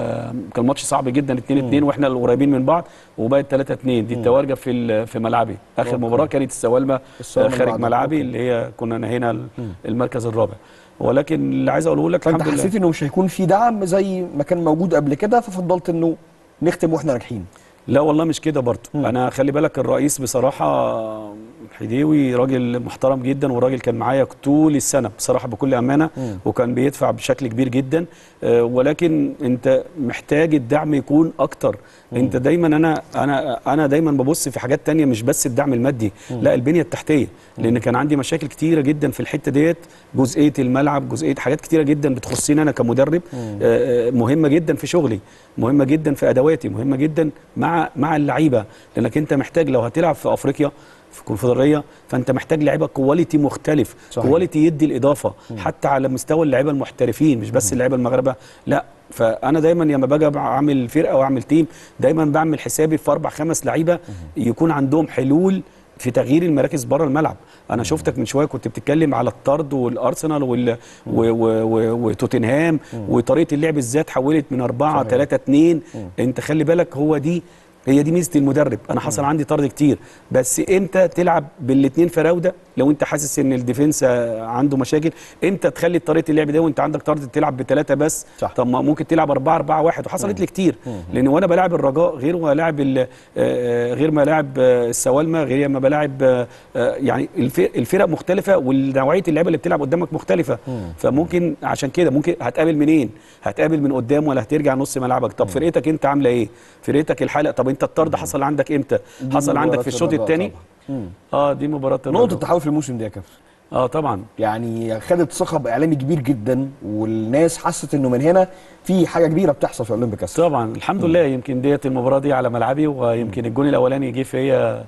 كان ماتش صعب جدا 2 2 واحنا القريبين من بعض وبقت 3 2 دي التوارجة في ال- في ملعبي اخر أوكي. مباراة كانت السوالمة آه، السوالمة خارج بعد- ملعبي أوكي. اللي هي كنا نهينا ال- المركز الرابع ولكن اللي عايز اقوله لك فانت الحمد لله حسيت انه مش هيكون في دعم زي ما كان موجود قبل كده ففضلت انه نختم واحنا ناجحين لا والله مش كده برضه انا خلي بالك الرئيس بصراحه حديوي راجل محترم جدا وراجل كان معايا طول السنه بصراحه بكل امانه وكان بيدفع بشكل كبير جدا آه، ولكن انت محتاج الدعم يكون اكتر انت دايما انا انا انا دايما ببص في حاجات تانية مش بس الدعم المادي لا البنيه التحتيه لان كان عندي مشاكل كتيره جدا في الحته ديت جزئيه الملعب جزئيه حاجات كتيره جدا بتخصني انا كمدرب آه، آه، مهمه جدا في شغلي مهمه جدا في ادواتي مهمه جدا مع مع اللعيبه لانك انت محتاج لو هتلعب في افريقيا في الكونفدراليه فانت محتاج لعيبه كواليتي مختلف صحيح. كواليتي يدي الاضافه حتى على مستوى اللعيبه المحترفين مش بس اللعيبه المغاربه لا فانا دايما لما باجي اعمل فرقه واعمل تيم دايما بعمل حسابي في اربع خمس لعيبه يكون عندهم حلول في تغيير المراكز بره الملعب انا شفتك من شويه كنت بتتكلم على الطرد والارسنال وال و- و- و- وتوتنهام وطريقه اللعب ازاي اتحولت من 4 3 2 انت خلي بالك هو دي هي دي ميزه المدرب انا حصل عندي طرد كتير بس امتى تلعب بالاثنين فراوده لو انت حاسس ان الديفنس آه، عنده مشاكل امتى تخلي طريقه اللعب ده وانت عندك طرد تلعب بثلاثه بس صح. طب ما ممكن تلعب 4 4 1 وحصلت لي كتير لان وانا بلاعب الرجاء غير ولاعب ال- آه، آه، غير ما لاعب آه، السوالمه غير ما بلاعب آه، آه، يعني الف- الفرق مختلفه ونوعيه اللعيبه اللي بتلعب قدامك مختلفه فممكن عشان كده ممكن هتقابل منين هتقابل من قدام ولا هترجع نص ملعبك طب فرقتك انت عامله ايه فرقتك الحلقه طب انت الطرد حصل عندك امتى دي حصل عندك مباراة في الشوط الرجاء الثاني طبعاً. اه دي مباراه نقطه الرجاء. تحول في الموسم ده يا كابتن اه طبعا يعني خدت ثقه اعلامي كبير جدا والناس حست انه من هنا في حاجه كبيره بتحصل في اولمبيك اسيا طبعا الحمد لله يمكن ديت المباراه دي على ملعبي ويمكن الجون الاولاني جه فيا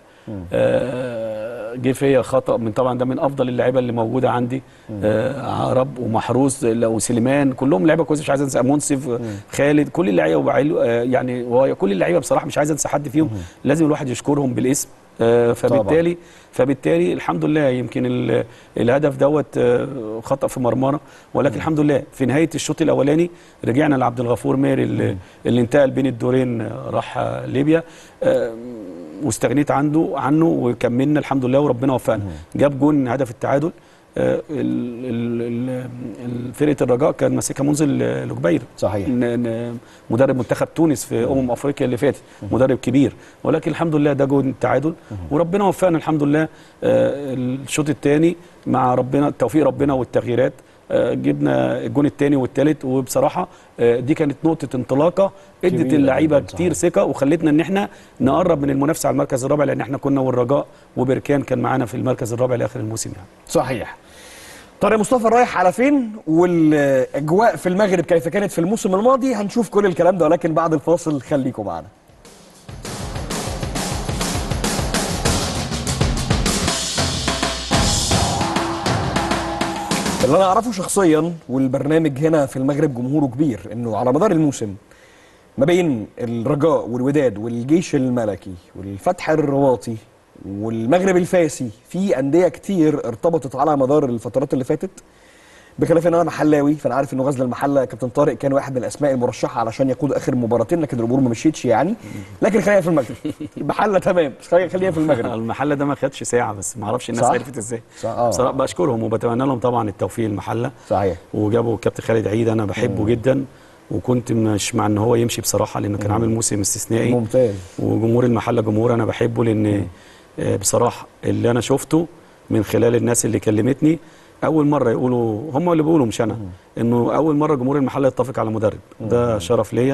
آه، جه فيا خطا من طبعا ده من افضل اللعيبه اللي موجوده عندي آه، عرب ومحروس لو سليمان كلهم لعيبه كويسه مش عايز انسى منصف آه، خالد كل اللعيبه وعلو- آه، يعني هو كل اللعيبه بصراحه مش عايز انسى حد فيهم لازم الواحد يشكرهم بالاسم آه، فبالتالي فبالتالي الحمد لله يمكن ال- الهدف دوت آه، خطا في مرمانا ولكن الحمد لله في نهايه الشوط الاولاني رجعنا لعبد الغفور ماهر اللي, اللي انتقل بين الدورين آه، راح آه، ليبيا آه، واستغنيت عنده عنه وكملنا الحمد لله وربنا وفقنا جاب جون هدف التعادل آه، ال- ال- ال- ال- فرقه الرجاء كان ماسكها منزل آه، لجبير صحيح. ن- ن- مدرب منتخب تونس في امم افريقيا اللي فاتت مدرب كبير ولكن الحمد لله ده جون التعادل وربنا وفقنا الحمد لله آه، الشوط الثاني مع ربنا توفيق ربنا والتغييرات آه، جبنا الجون الثاني والثالث وبصراحه آه، دي كانت نقطه انطلاقه ادت كبيرة اللعيبه جداً، كتير صحيح. ثقه وخلتنا ان احنا نقرب من المنافسه على المركز الرابع لان احنا كنا والرجاء وبركان كان معانا في المركز الرابع لاخر الموسم يعني صحيح طارق مصطفى رايح على فين والاجواء في المغرب كيف كانت في الموسم الماضي هنشوف كل الكلام ده ولكن بعد الفاصل خليكم معنا اللي انا اعرفه شخصيا والبرنامج هنا في المغرب جمهوره كبير انه على مدار الموسم ما بين الرجاء والوداد والجيش الملكي والفتح الرواطي والمغرب الفاسي في انديه كتير ارتبطت على مدار الفترات اللي فاتت بخلاف ان انا محلاوي فانا عارف انه غزل المحله كابتن طارق كان واحد من الاسماء المرشحه علشان يقود اخر مباراتين لكن الامور ما مشيتش يعني لكن خلينا في المغرب المحله تمام بس خلينا خلينا في المغرب المحله ده ما خدش ساعه بس ما اعرفش الناس صح؟ عرفت ازاي صح، آه. بصراحه بشكرهم وبتمنى لهم طبعا التوفيق المحله صحيح وجابوا الكابتن خالد عيد انا بحبه جدا وكنت مش مع ان هو يمشي بصراحه لانه كان عامل موسم استثنائي ممتاز وجمهور المحله جمهور انا بحبه لان آه، بصراحه اللي انا شفته من خلال الناس اللي كلمتني اول مره يقولوا هم اللي بيقولوا مش انا انه اول مره جمهور المحله يتفق على مدرب ده شرف ليا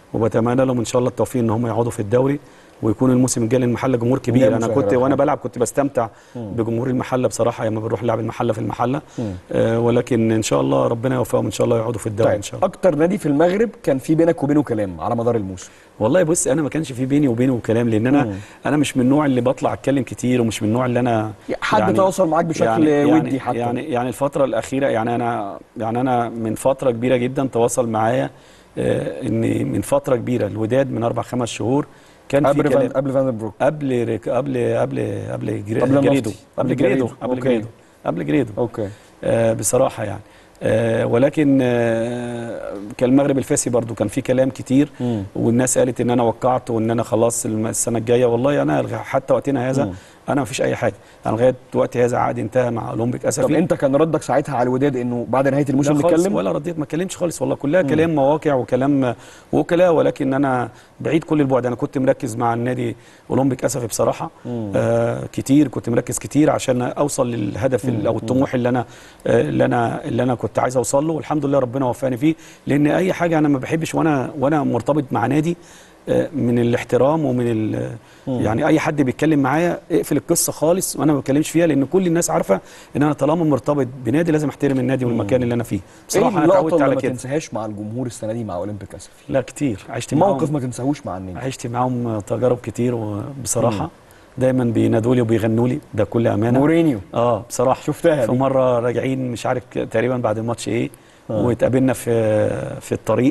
وبتمنى لهم ان شاء الله التوفيق ان هم يقعدوا في الدوري ويكون الموسم الجاي للمحله جمهور كبير لا انا مساهلة كنت وانا الحمد. بلعب كنت بستمتع بجمهور المحله بصراحه لما بنروح نلعب المحله في المحله آه ولكن ان شاء الله ربنا يوفقهم ان شاء الله يقعدوا في الدوري طيب ان شاء الله اكتر نادي في المغرب كان في بينك وبينه كلام على مدار الموسم والله بص انا ما كانش في بيني وبينه كلام لان انا انا مش من النوع اللي بطلع اتكلم كتير ومش من النوع اللي انا حد تواصل معاك بشكل يعني ودي يعني حتى. يعني يعني الفتره الاخيره يعني انا يعني انا من فتره كبيره جدا تواصل معايا آه، ان من فتره كبيره الوداد من اربع خمس شهور كان في قبل كلام فان قبل فان بروك قبل ريك- قبل قبل قبل جري- قبل النفطي. جريدو قبل قبل جريدو جريدو. قبل أوكي. جريدو قبل جريدو اوكي آه، بصراحه يعني آه، ولكن آه، كان المغرب الفاسي برضو كان في كلام كتير مم. والناس قالت ان انا وقعت وان انا خلاص الم- السنه الجايه والله انا لغا- حتى وقتنا هذا مم. انا ما فيش اي حاجه انا لغايه وقت هذا عقدي انتهى مع اولمبيك طب اسفي انت كان ردك ساعتها على الوداد انه بعد نهايه الموسم لا خالص نتكلم ولا رديت ما اتكلمتش خالص والله كلها كلام مواقع وكلام وكلاء ولكن انا بعيد كل البعد انا كنت مركز مع النادي اولمبيك اسفي بصراحه آه كتير كنت مركز كتير عشان اوصل للهدف ال- او الطموح اللي انا آه اللي انا اللي انا كنت عايز اوصل له والحمد لله ربنا وفقني فيه لان اي حاجه انا ما بحبش وانا وانا مرتبط مع نادي آه، من الاحترام ومن ال- يعني اي حد بيتكلم معايا اقفل القصه خالص وانا ما بتكلمش فيها لان كل الناس عارفه ان انا طالما مرتبط بنادي لازم احترم النادي والمكان اللي انا فيه ايه بصراحه انا اللقطه اتعودت اللي على ما كده تنساهاش مع الجمهور السنه دي مع اولمبيك اسفي لا كتير عشت موقف معاهم ما تنساهوش مع النادي عشت معاهم تجارب كتير وبصراحه دايما بينادوا لي وبيغنوا لي ده كل امانه مورينيو اه بصراحه شفتها في دي. مره راجعين مش عارف ك- تقريبا بعد الماتش ايه واتقابلنا في في الطريق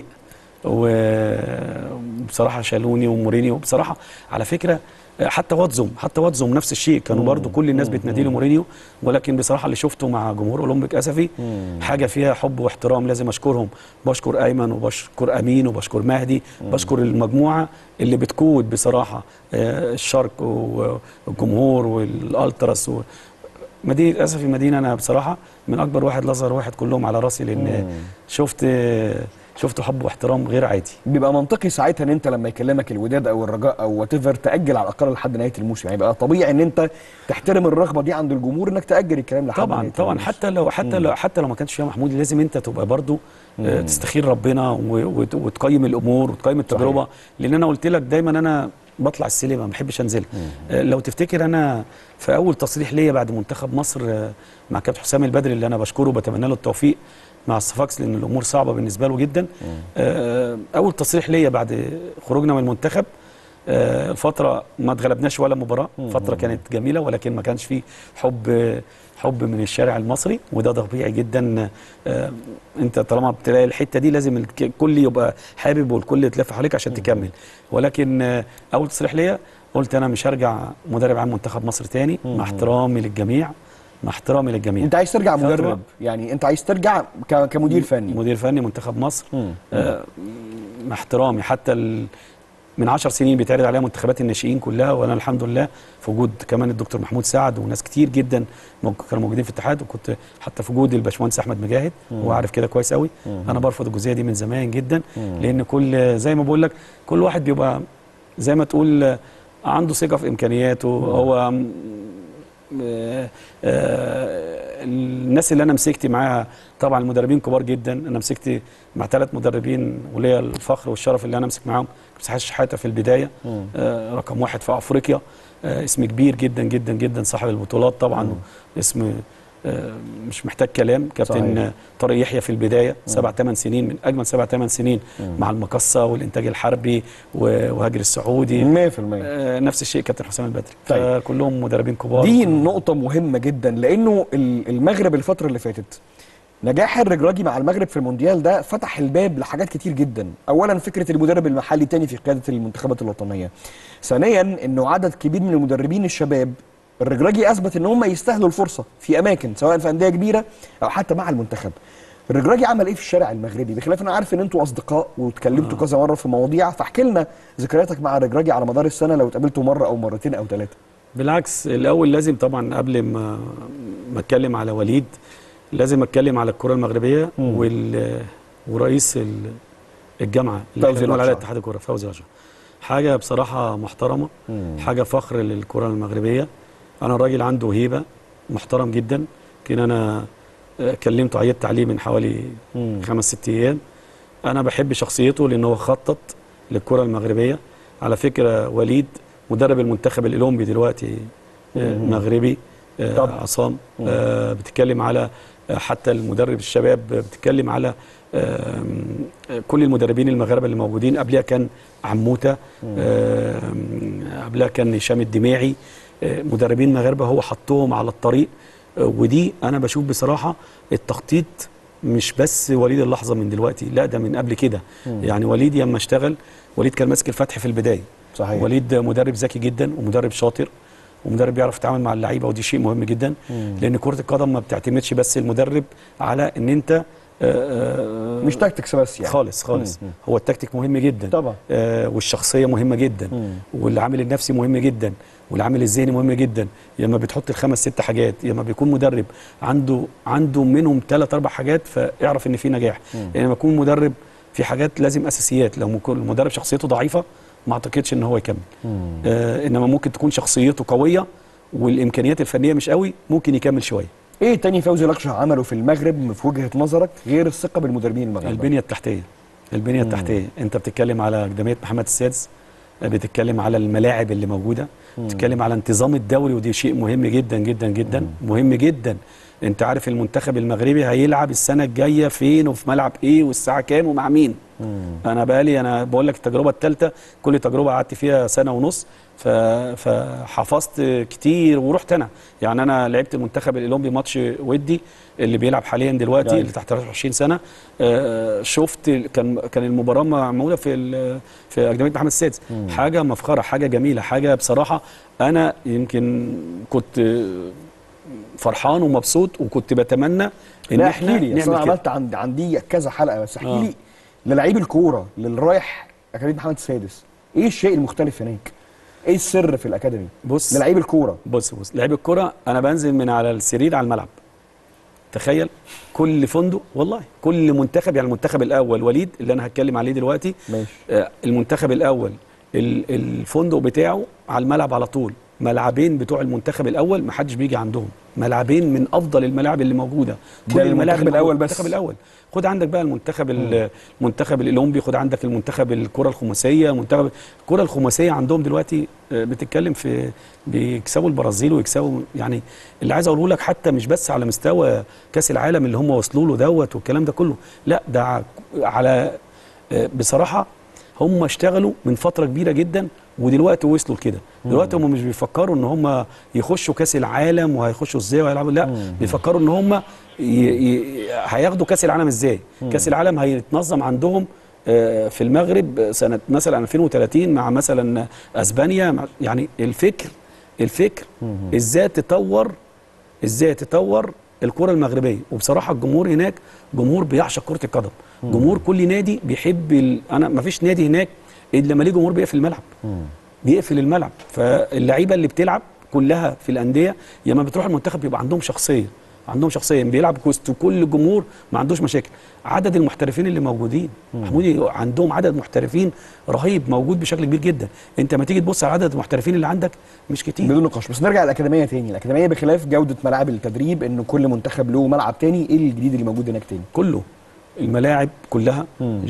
وبصراحه شالوني ومورينيو بصراحه على فكره حتى واتزوم حتى واتزوم نفس الشيء كانوا برضو كل الناس بتنادي له مورينيو ولكن بصراحه اللي شفته مع جمهور اولمبيك اسفي حاجه فيها حب واحترام لازم اشكرهم بشكر ايمن وبشكر امين وبشكر مهدي بشكر المجموعه اللي بتقود بصراحه آه، الشرق والجمهور والالتراس و- مدينه اسفي مدينه انا بصراحه من اكبر واحد لاصغر واحد كلهم على راسي لان شفت شفت حب واحترام غير عادي بيبقى منطقي ساعتها ان انت لما يكلمك الوداد او الرجاء او وات تاجل على الاقل لحد نهايه الموسم يعني يبقى طبيعي ان انت تحترم الرغبه دي عند الجمهور انك تاجل الكلام لحد طبعا نهاية طبعا الموسم. حتى لو حتى لو حتى لو ما كانش فيها محمود لازم انت تبقى برضو آه، تستخير ربنا و- وت- وتقيم الامور وتقيم التجربه صحيح. لان انا قلت لك دايما انا بطلع السلم ما بحبش انزل آه، لو تفتكر انا في اول تصريح ليا بعد منتخب مصر آه، مع كابتن حسام البدري اللي انا بشكره وبتمنى له التوفيق مع الصفاقس لان الامور صعبه بالنسبه له جدا آه، اول تصريح ليا بعد خروجنا من المنتخب آه، الفتره ما اتغلبناش ولا مباراه فتره كانت جميله ولكن ما كانش فيه حب حب من الشارع المصري وده طبيعي جدا آه، انت طالما بتلاقي الحته دي لازم الك- الكل يبقى حابب والكل يتلف حواليك عشان تكمل ولكن آه، اول تصريح ليا قلت انا مش هرجع مدرب عام منتخب مصر تاني مع احترامي للجميع مع احترامي للجميع انت عايز ترجع فترة- مدرب يعني انت عايز ترجع ك- كمدير فني مدير فني منتخب مصر مم. آه، مع احترامي حتى ال... من عشر سنين بيتعرض عليها منتخبات الناشئين كلها وانا الحمد لله في وجود كمان الدكتور محمود سعد وناس كتير جدا موج- كانوا موجودين في الاتحاد وكنت حتى في وجود الباشمهندس احمد مجاهد هو عارف كده كويس قوي انا برفض الجزئيه دي من زمان جدا لان كل زي ما بقول لك كل واحد بيبقى زي ما تقول آه، عنده ثقه في امكانياته هو م- آه، آه، الناس اللي انا مسكت معاها طبعا المدربين كبار جدا انا مسكت مع ثلاث مدربين وليا الفخر والشرف اللي انا امسك معاهم كابتن حسن شحاته في البدايه آه، رقم واحد في افريقيا آه، اسم كبير جدا جدا جدا صاحب البطولات طبعا اسم آه، مش محتاج كلام كابتن صحيح. آه، طارق يحيى في البدايه سبع ثمان سنين من اجمل سبع ثمان سنين مع المقصه والانتاج الحربي و- وهاجر السعودي 100% آه، نفس الشيء كابتن حسام البدري طيب. كلهم مدربين كبار دي نقطة مهمة جدا لأنه ال- المغرب الفترة اللي فاتت نجاح الرجراجي مع المغرب في المونديال ده فتح الباب لحاجات كتير جدا أولا فكرة المدرب المحلي تاني في قيادة المنتخبات الوطنية ثانيا أنه عدد كبير من المدربين الشباب الرجراجي أثبت أن هم يستاهلوا الفرصة في أماكن سواء في أندية كبيرة أو حتى مع المنتخب الرجراجي عمل ايه في الشارع المغربي بخلاف انا عارف ان انتوا اصدقاء واتكلمتوا كذا مره في مواضيع فاحكي لنا ذكرياتك مع الرجراجي على مدار السنه لو اتقابلتوا مره او مرتين او ثلاثه بالعكس الاول لازم طبعا قبل ما ما اتكلم على وليد لازم اتكلم على الكره المغربيه وال ورئيس ال- الجامعه اللي فوزي احنا بنقول عليها الأشعر. اتحاد الكره فوزي رجب حاجه بصراحه محترمه حاجه فخر للكره المغربيه انا الراجل عنده هيبه محترم جدا يمكن انا آه، كلمته عيدت عليه من حوالي خمس ست ايام انا بحب شخصيته لان هو خطط للكره المغربيه على فكره وليد مدرب المنتخب الاولمبي دلوقتي آه، مغربي آه، طبعا. عصام آه، بتتكلم على آه، حتى المدرب الشباب آه، بتتكلم على آم، آه، كل المدربين المغاربه اللي موجودين قبلها كان عموته آم، قبلها كان هشام الدماعي آه، مدربين مغاربه هو حطهم على الطريق آه، ودي انا بشوف بصراحه التخطيط مش بس وليد اللحظه من دلوقتي لا ده من قبل كده يعني وليد لما اشتغل وليد كان ماسك الفتح في البدايه صحيح. وليد مدرب ذكي جدا ومدرب شاطر ومدرب بيعرف يتعامل مع اللعيبه ودي شيء مهم جدا لان كره القدم ما بتعتمدش بس المدرب على ان انت آه، آه، مش تاكتكس بس يعني خالص خالص هو التكتيك مهم جدا طبعا. آه والشخصيه مهمه جدا والعامل النفسي مهم جدا والعامل الذهني مهم جدا لما بتحط الخمس ست حاجات لما بيكون مدرب عنده عنده منهم ثلاث اربع حاجات فاعرف ان في نجاح يعني لما يكون مدرب في حاجات لازم اساسيات لو مكون المدرب شخصيته ضعيفه ما اعتقدش ان هو يكمل آه انما ممكن تكون شخصيته قويه والامكانيات الفنيه مش قوي ممكن يكمل شويه ايه تاني فوزي لقشع عمله في المغرب في وجهه نظرك غير الثقه بالمدربين المغرب البنيه التحتيه البنيه التحتيه انت بتتكلم على جمعيه محمد السادس بتتكلم على الملاعب اللي موجوده بتتكلم على انتظام الدوري ودي شيء مهم جدا جدا جدا مهم جدا انت عارف المنتخب المغربي هيلعب السنه الجايه فين وفي ملعب ايه والساعه كام ومع مين انا بقالي انا بقول لك التجربه الثالثه كل تجربه قعدت فيها سنه ونص ف... فحفظت كتير ورحت انا يعني انا لعبت المنتخب الاولمبي ماتش ودي اللي بيلعب حاليا دلوقتي يعني. اللي تحت 23 سنه آه، شفت ال- كان كان المباراه معموله في ال- في اكاديميه محمد السادس حاجه مفخره حاجه جميله حاجه بصراحه انا يمكن كنت آه، فرحان ومبسوط وكنت بتمنى ان لا احنا احكي لي أصل انا نعمل كده عملت عند عندي كذا حلقه بس احكي آه. لي للعيب الكوره للي رايح اكاديميه محمد السادس ايه الشيء المختلف هناك؟ ايه السر في الاكاديمي؟ بص للعيب الكوره بص بص لعيب الكرة انا بنزل من على السرير على الملعب تخيل كل فندق والله كل منتخب يعني المنتخب الاول وليد اللي انا هتكلم عليه دلوقتي ماشي آه، المنتخب الاول ال- الفندق بتاعه على الملعب على طول ملعبين بتوع المنتخب الاول ما حدش بيجي عندهم ملعبين من افضل الملاعب اللي موجوده ده المنتخب اللي الأول موجودة- بس. المنتخب الاول خد عندك بقى المنتخب ال- المنتخب الاولمبي خد عندك المنتخب الكره الخماسيه منتخب الكره الخماسيه عندهم دلوقتي آه، بتتكلم في بيكسبوا البرازيل ويكسبوا يعني اللي عايز اقوله لك حتى مش بس على مستوى كاس العالم اللي هم وصلوا له دوت والكلام ده كله لا ده ع- على آه، بصراحه هم اشتغلوا من فتره كبيره جدا ودلوقتي وصلوا لكده دلوقتي هم مش بيفكروا ان هم يخشوا كاس العالم وهيخشوا ازاي وهيلعبوا لا بيفكروا ان هم ي... ي... هياخدوا كاس العالم ازاي كاس العالم هيتنظم عندهم آه، في المغرب سنه مثلا 2030 مع مثلا اسبانيا مع- يعني الفكر الفكر ازاي تطور ازاي تطور الكره المغربيه وبصراحه الجمهور هناك جمهور بيعشق كره القدم جمهور كل نادي بيحب ال... انا ما فيش نادي هناك الا لما ليه جمهور بيقفل الملعب بيقفل الملعب فاللعيبه اللي بتلعب كلها في الانديه لما بتروح المنتخب بيبقى عندهم شخصيه عندهم شخصيه بيلعب وسط كل الجمهور ما عندوش مشاكل عدد المحترفين اللي موجودين محمودي عندهم عدد محترفين رهيب موجود بشكل كبير جدا انت ما تيجي تبص على عدد المحترفين اللي عندك مش كتير بدون نقاش بس نرجع للاكاديميه تاني الاكاديميه بخلاف جوده ملاعب التدريب ان كل منتخب له ملعب تاني ايه الجديد اللي موجود هناك تاني كله الملاعب كلها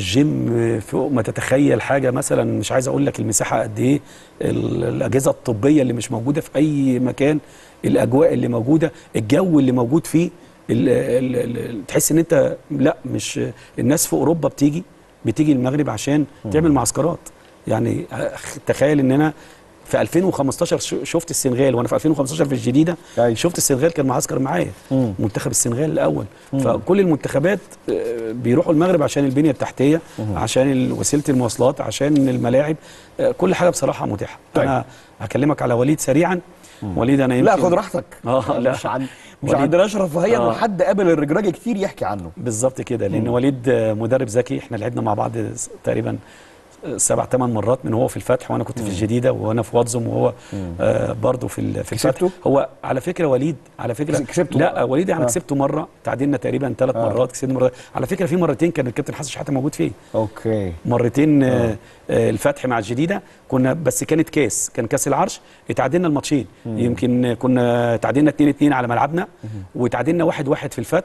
جيم فوق ما تتخيل حاجه مثلا مش عايز اقول لك المساحه قد ايه ال- الاجهزه الطبيه اللي مش موجوده في اي مكان الاجواء اللي موجوده الجو اللي موجود فيه ال ال ال تحس ان انت لا مش الناس في اوروبا بتيجي بتيجي المغرب عشان تعمل معسكرات يعني أخ- تخيل ان انا في 2015 ش- شفت السنغال وانا في 2015 في الجديده أيوة. شفت السنغال كان معسكر معايا منتخب السنغال الاول فكل المنتخبات آه، بيروحوا المغرب عشان البنيه التحتيه عشان ال- وسيله المواصلات عشان الملاعب آه، كل حاجه بصراحه متاحه طيب. انا هكلمك على وليد سريعا وليد انا لا يمكن خد راحتك اه لا مش عن مش وليد- عندناش رفاهيه آه. ان حد قابل الرجراجي كتير يحكي عنه بالظبط كده لان وليد آه، مدرب ذكي احنا لعبنا مع بعض س- تقريبا آه، سبع ثمان مرات من هو في الفتح وانا كنت في الجديده وانا في واتزم وهو آه برضه في ال- في الفتح كسبته؟ هو على فكره وليد على فكره كسبته؟ لا وليد احنا آه. كسبته مره تعادلنا تقريبا ثلاث آه. مرات كسبنا مره على فكره في مرتين كان الكابتن حسن شحاته موجود فيه اوكي مرتين آه. آه الفتح مع الجديده كنا بس كانت كاس كان كاس العرش اتعادلنا الماتشين يمكن كنا تعادلنا 2 2 على ملعبنا وتعادلنا 1 1 في الفتح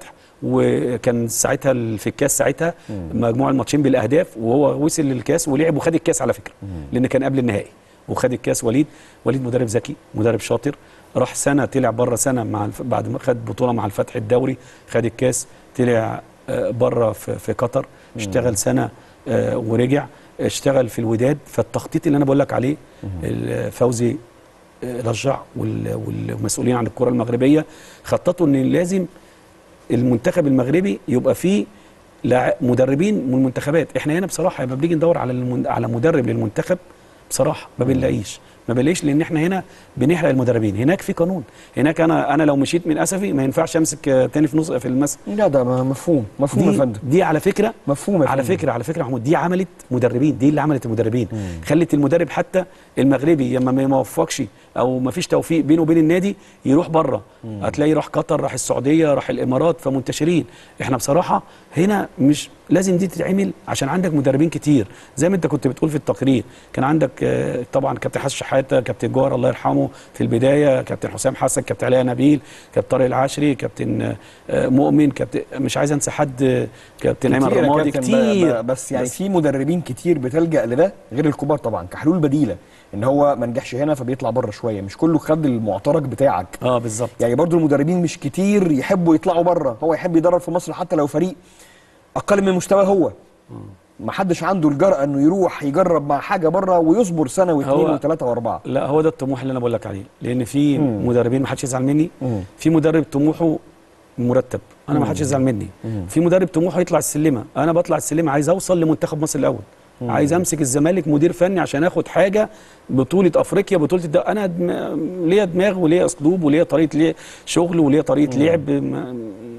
وكان ساعتها ال- في الكاس ساعتها مجموع الماتشين بالاهداف وهو وصل للكاس ولعب وخد الكاس على فكره لان كان قبل النهائي وخد الكاس وليد وليد مدرب ذكي مدرب شاطر راح سنه طلع بره سنه مع الف... بعد ما خد بطوله مع الفتح الدوري خد الكاس طلع آه، بره في, في قطر اشتغل سنه آه، ورجع اشتغل في الوداد فالتخطيط اللي انا بقول لك عليه ال- فوزي آه، رجع وال- والمسؤولين عن الكره المغربيه خططوا ان لازم المنتخب المغربي يبقى فيه لاع- مدربين من المنتخبات احنا هنا بصراحه لما بنيجي ندور على المن... على مدرب للمنتخب بصراحه ما بنلاقيش ما بنلاقيش لان احنا هنا بنحرق المدربين هناك في قانون هناك انا انا لو مشيت من اسفي ما ينفعش امسك آه، تاني في نص في المس لا ده م- مفهوم مفهوم يا دي, فندم دي على فكره مفهوم يا على فندم. فكره على فكره يا محمود دي عملت مدربين دي اللي عملت المدربين خلت المدرب حتى المغربي لما ما يوفقش او ما فيش توفيق بينه وبين النادي يروح بره هتلاقي راح قطر راح السعوديه راح الامارات فمنتشرين احنا بصراحه هنا مش لازم دي تتعمل عشان عندك مدربين كتير زي ما انت كنت بتقول في التقرير كان عندك آه، طبعا كابتن حسن شحاته كابتن جوهر الله يرحمه في البدايه كابتن حسام حسن كابتن علاء نبيل كابتن طارق العشري كابتن آه، آه، مؤمن كابتن مش عايز انسى حد آه، كابتن ايمن كتير يا رمادي كابتن، ب- كتير ب- بس يعني بس- في مدربين كتير بتلجأ لده غير الكبار طبعا كحلول بديله ان هو ما نجحش هنا فبيطلع بره شويه مش كله خد المعترك بتاعك اه بالظبط يعني برضو المدربين مش كتير يحبوا يطلعوا بره هو يحب يدرب في مصر حتى لو فريق اقل من مستواه هو ما حدش عنده الجرأة انه يروح يجرب مع حاجه بره ويصبر سنه واثنين هو- وثلاثه واربعه لا هو ده الطموح اللي انا بقول لك عليه لان في مدربين ما حدش يزعل مني مم. في مدرب طموحه مرتب انا ما حدش يزعل مني في مدرب طموحه يطلع السلمه انا بطلع السلمه عايز اوصل لمنتخب مصر الاول عايز امسك الزمالك مدير فني عشان اخد حاجه بطوله افريقيا بطوله الد... انا دم... ليا دماغ وليا اسلوب وليا طريقه ليه شغل وليا طريقه لعب ما...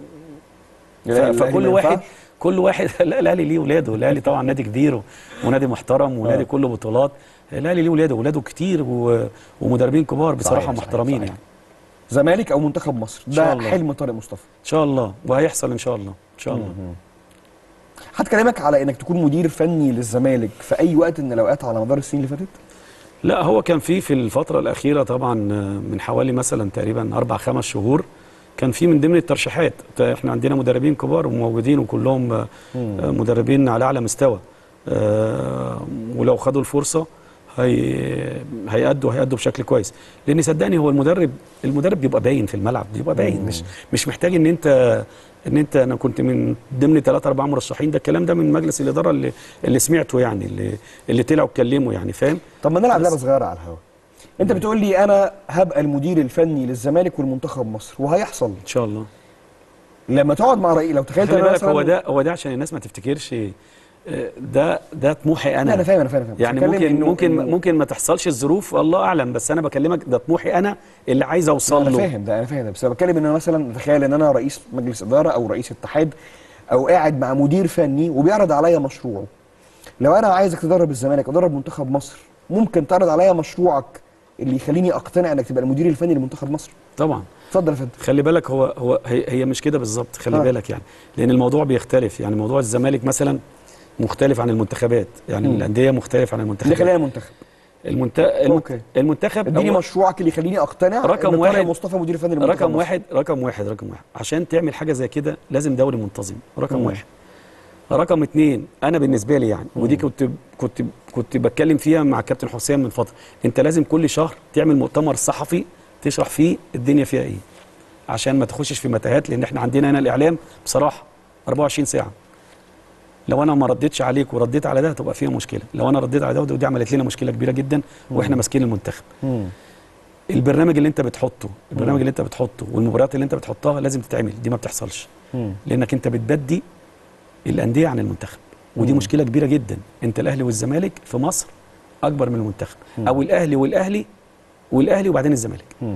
ف... لا، الأهلي فكل ما واحد ينفعش. كل واحد لا الاهلي ليه ولاده الاهلي طبعا نادي كبير و- ونادي محترم ونادي كله بطولات الاهلي ليه ولاده ولاده كتير و... ومدربين كبار بصراحه صحيح، صحيح، محترمين صحيح. يعني زمالك او منتخب مصر إن شاء ده الله. حلم طارق مصطفى ان شاء الله وهيحصل ان شاء الله ان شاء الله هتكلمك على انك تكون مدير فني للزمالك في اي وقت من الاوقات على مدار السنين اللي فاتت لا هو كان في في الفترة الأخيرة طبعا آه، من حوالي مثلا تقريبا أربع خمس شهور كان في من ضمن الترشيحات احنا عندنا مدربين كبار وموجودين وكلهم آه، آه، مدربين على أعلى مستوى آه، ولو خدوا الفرصة هي هيأدوا هيأدوا بشكل كويس لأن صدقني هو المدرب المدرب بيبقى باين في الملعب بيبقى باين مش مش محتاج إن أنت ان انت انا كنت من ضمن ثلاثة اربعة مرشحين ده الكلام ده من مجلس الاداره اللي اللي سمعته يعني اللي اللي طلعوا اتكلموا يعني فاهم طب ما نلعب بس. لعبه صغيره على الهواء انت بتقول لي انا هبقى المدير الفني للزمالك والمنتخب مصر وهيحصل ان شاء الله لما تقعد مع رئيس لو تخيلت خلي انا بالك مثلا هو ده هو ده عشان الناس ما تفتكرش آه، ده ده طموحي انا لا انا فاهم انا فاهم فاهم. يعني بتكلم ممكن إنه- ممكن إنه- ممكن ما تحصلش الظروف الله اعلم بس انا بكلمك ده طموحي انا اللي عايز اوصل انا له فاهم ده انا فاهم ده بس انا بتكلم ان انا مثلا تخيل ان انا رئيس مجلس اداره او رئيس اتحاد او قاعد مع مدير فني وبيعرض عليا مشروعه لو انا عايزك تدرب الزمالك ادرب منتخب مصر ممكن تعرض عليا مشروعك اللي يخليني اقتنع انك تبقى المدير الفني لمنتخب مصر طبعا اتفضل يا فندم خلي بالك هو هو هي, هي مش كده بالظبط خلي آه. بالك يعني لان الموضوع بيختلف يعني موضوع الزمالك مثلا مختلف عن المنتخبات يعني مم. الانديه مختلف عن اللي المنتخبات خلينا منتخب المنت... المنت... أوكي. المنتخب اديني هو- مشروعك اللي يخليني اقتنع رقم إن طارق واحد- مصطفى مدير فني لمنتخب رقم مصر. واحد رقم واحد رقم واحد عشان تعمل حاجه زي كده لازم دوري منتظم رقم مم. واحد رقم اتنين انا بالنسبه لي يعني ودي كنت كنت كنت بتكلم فيها مع كابتن حسام من فتره انت لازم كل شهر تعمل مؤتمر صحفي تشرح فيه الدنيا فيها ايه عشان ما تخشش في متاهات لان احنا عندنا هنا الاعلام بصراحه 24 ساعه لو انا ما رديتش عليك ورديت على ده هتبقى فيها مشكله لو انا رديت على ده ودي عملت لنا مشكله كبيره جدا واحنا ماسكين المنتخب مم. البرنامج اللي انت بتحطه البرنامج اللي انت بتحطه والمباريات اللي انت بتحطها لازم تتعمل دي ما بتحصلش مم. لانك انت بتبدي الانديه عن المنتخب ودي مم. مشكله كبيره جدا انت الاهلي والزمالك في مصر اكبر من المنتخب او الاهلي والاهلي والاهلي وبعدين الزمالك مم.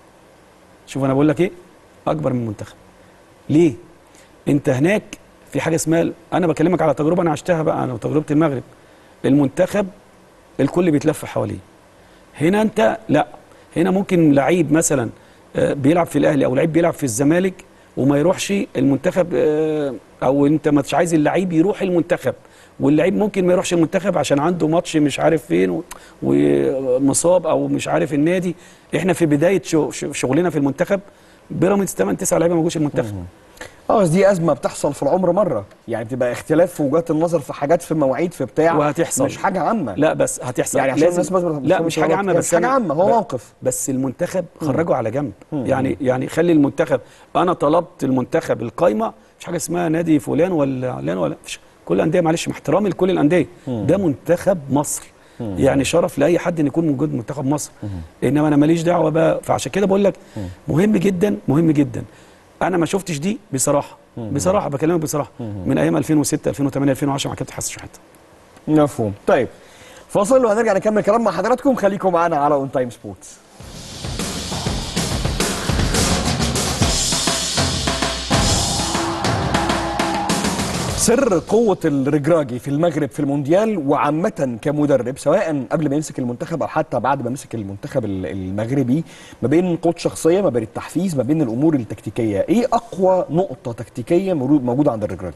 شوف انا بقول لك ايه اكبر من المنتخب ليه انت هناك في حاجه اسمها انا بكلمك على تجربه انا عشتها بقى انا وتجربه المغرب المنتخب الكل بيتلف حواليه هنا انت لا هنا ممكن لعيب مثلا آه، بيلعب في الاهلي او لعيب بيلعب في الزمالك وما يروحش المنتخب آه، او انت مش عايز اللعيب يروح المنتخب واللعيب ممكن ما يروحش المنتخب عشان عنده ماتش مش عارف فين و- ومصاب او مش عارف النادي احنا في بدايه شو- شو- شغلنا في المنتخب بيراميدز 8 9 لعيبه ما جوش المنتخب اه بس دي ازمه بتحصل في العمر مره يعني بتبقى اختلاف في وجهات النظر في حاجات في مواعيد في بتاع وهتحصل. مش حاجه عامه لا بس هتحصل يعني عشان الناس بس- لا بس- مش حاجه عامه مش بس حاجة أنا- عامة، هو ب- موقف. بس المنتخب خرجه على جنب يعني يعني خلي المنتخب انا طلبت المنتخب القايمه مش حاجه اسمها نادي فلان ولا علان ولا مش كل الانديه معلش مع احترامي لكل الانديه ده منتخب مصر يعني شرف لاي حد ان يكون موجود منتخب مصر انما انا ماليش دعوه بقى فعشان كده بقول لك مهم جدا مهم جدا انا ما شفتش دي بصراحه بصراحه بكلمك بصراحه من ايام 2006 2008 2010 مع كابتن حسن شحاته مفهوم طيب فاصل وهنرجع نكمل كلام مع حضراتكم خليكم معانا على اون تايم سبورتس سر قوة الرجراجي في المغرب في المونديال وعامة كمدرب سواء قبل ما يمسك المنتخب أو حتى بعد ما مسك المنتخب ال- المغربي ما بين قوة شخصية ما بين التحفيز ما بين الأمور التكتيكية إيه أقوى نقطة تكتيكية مرو- موجودة عند الرجراجي؟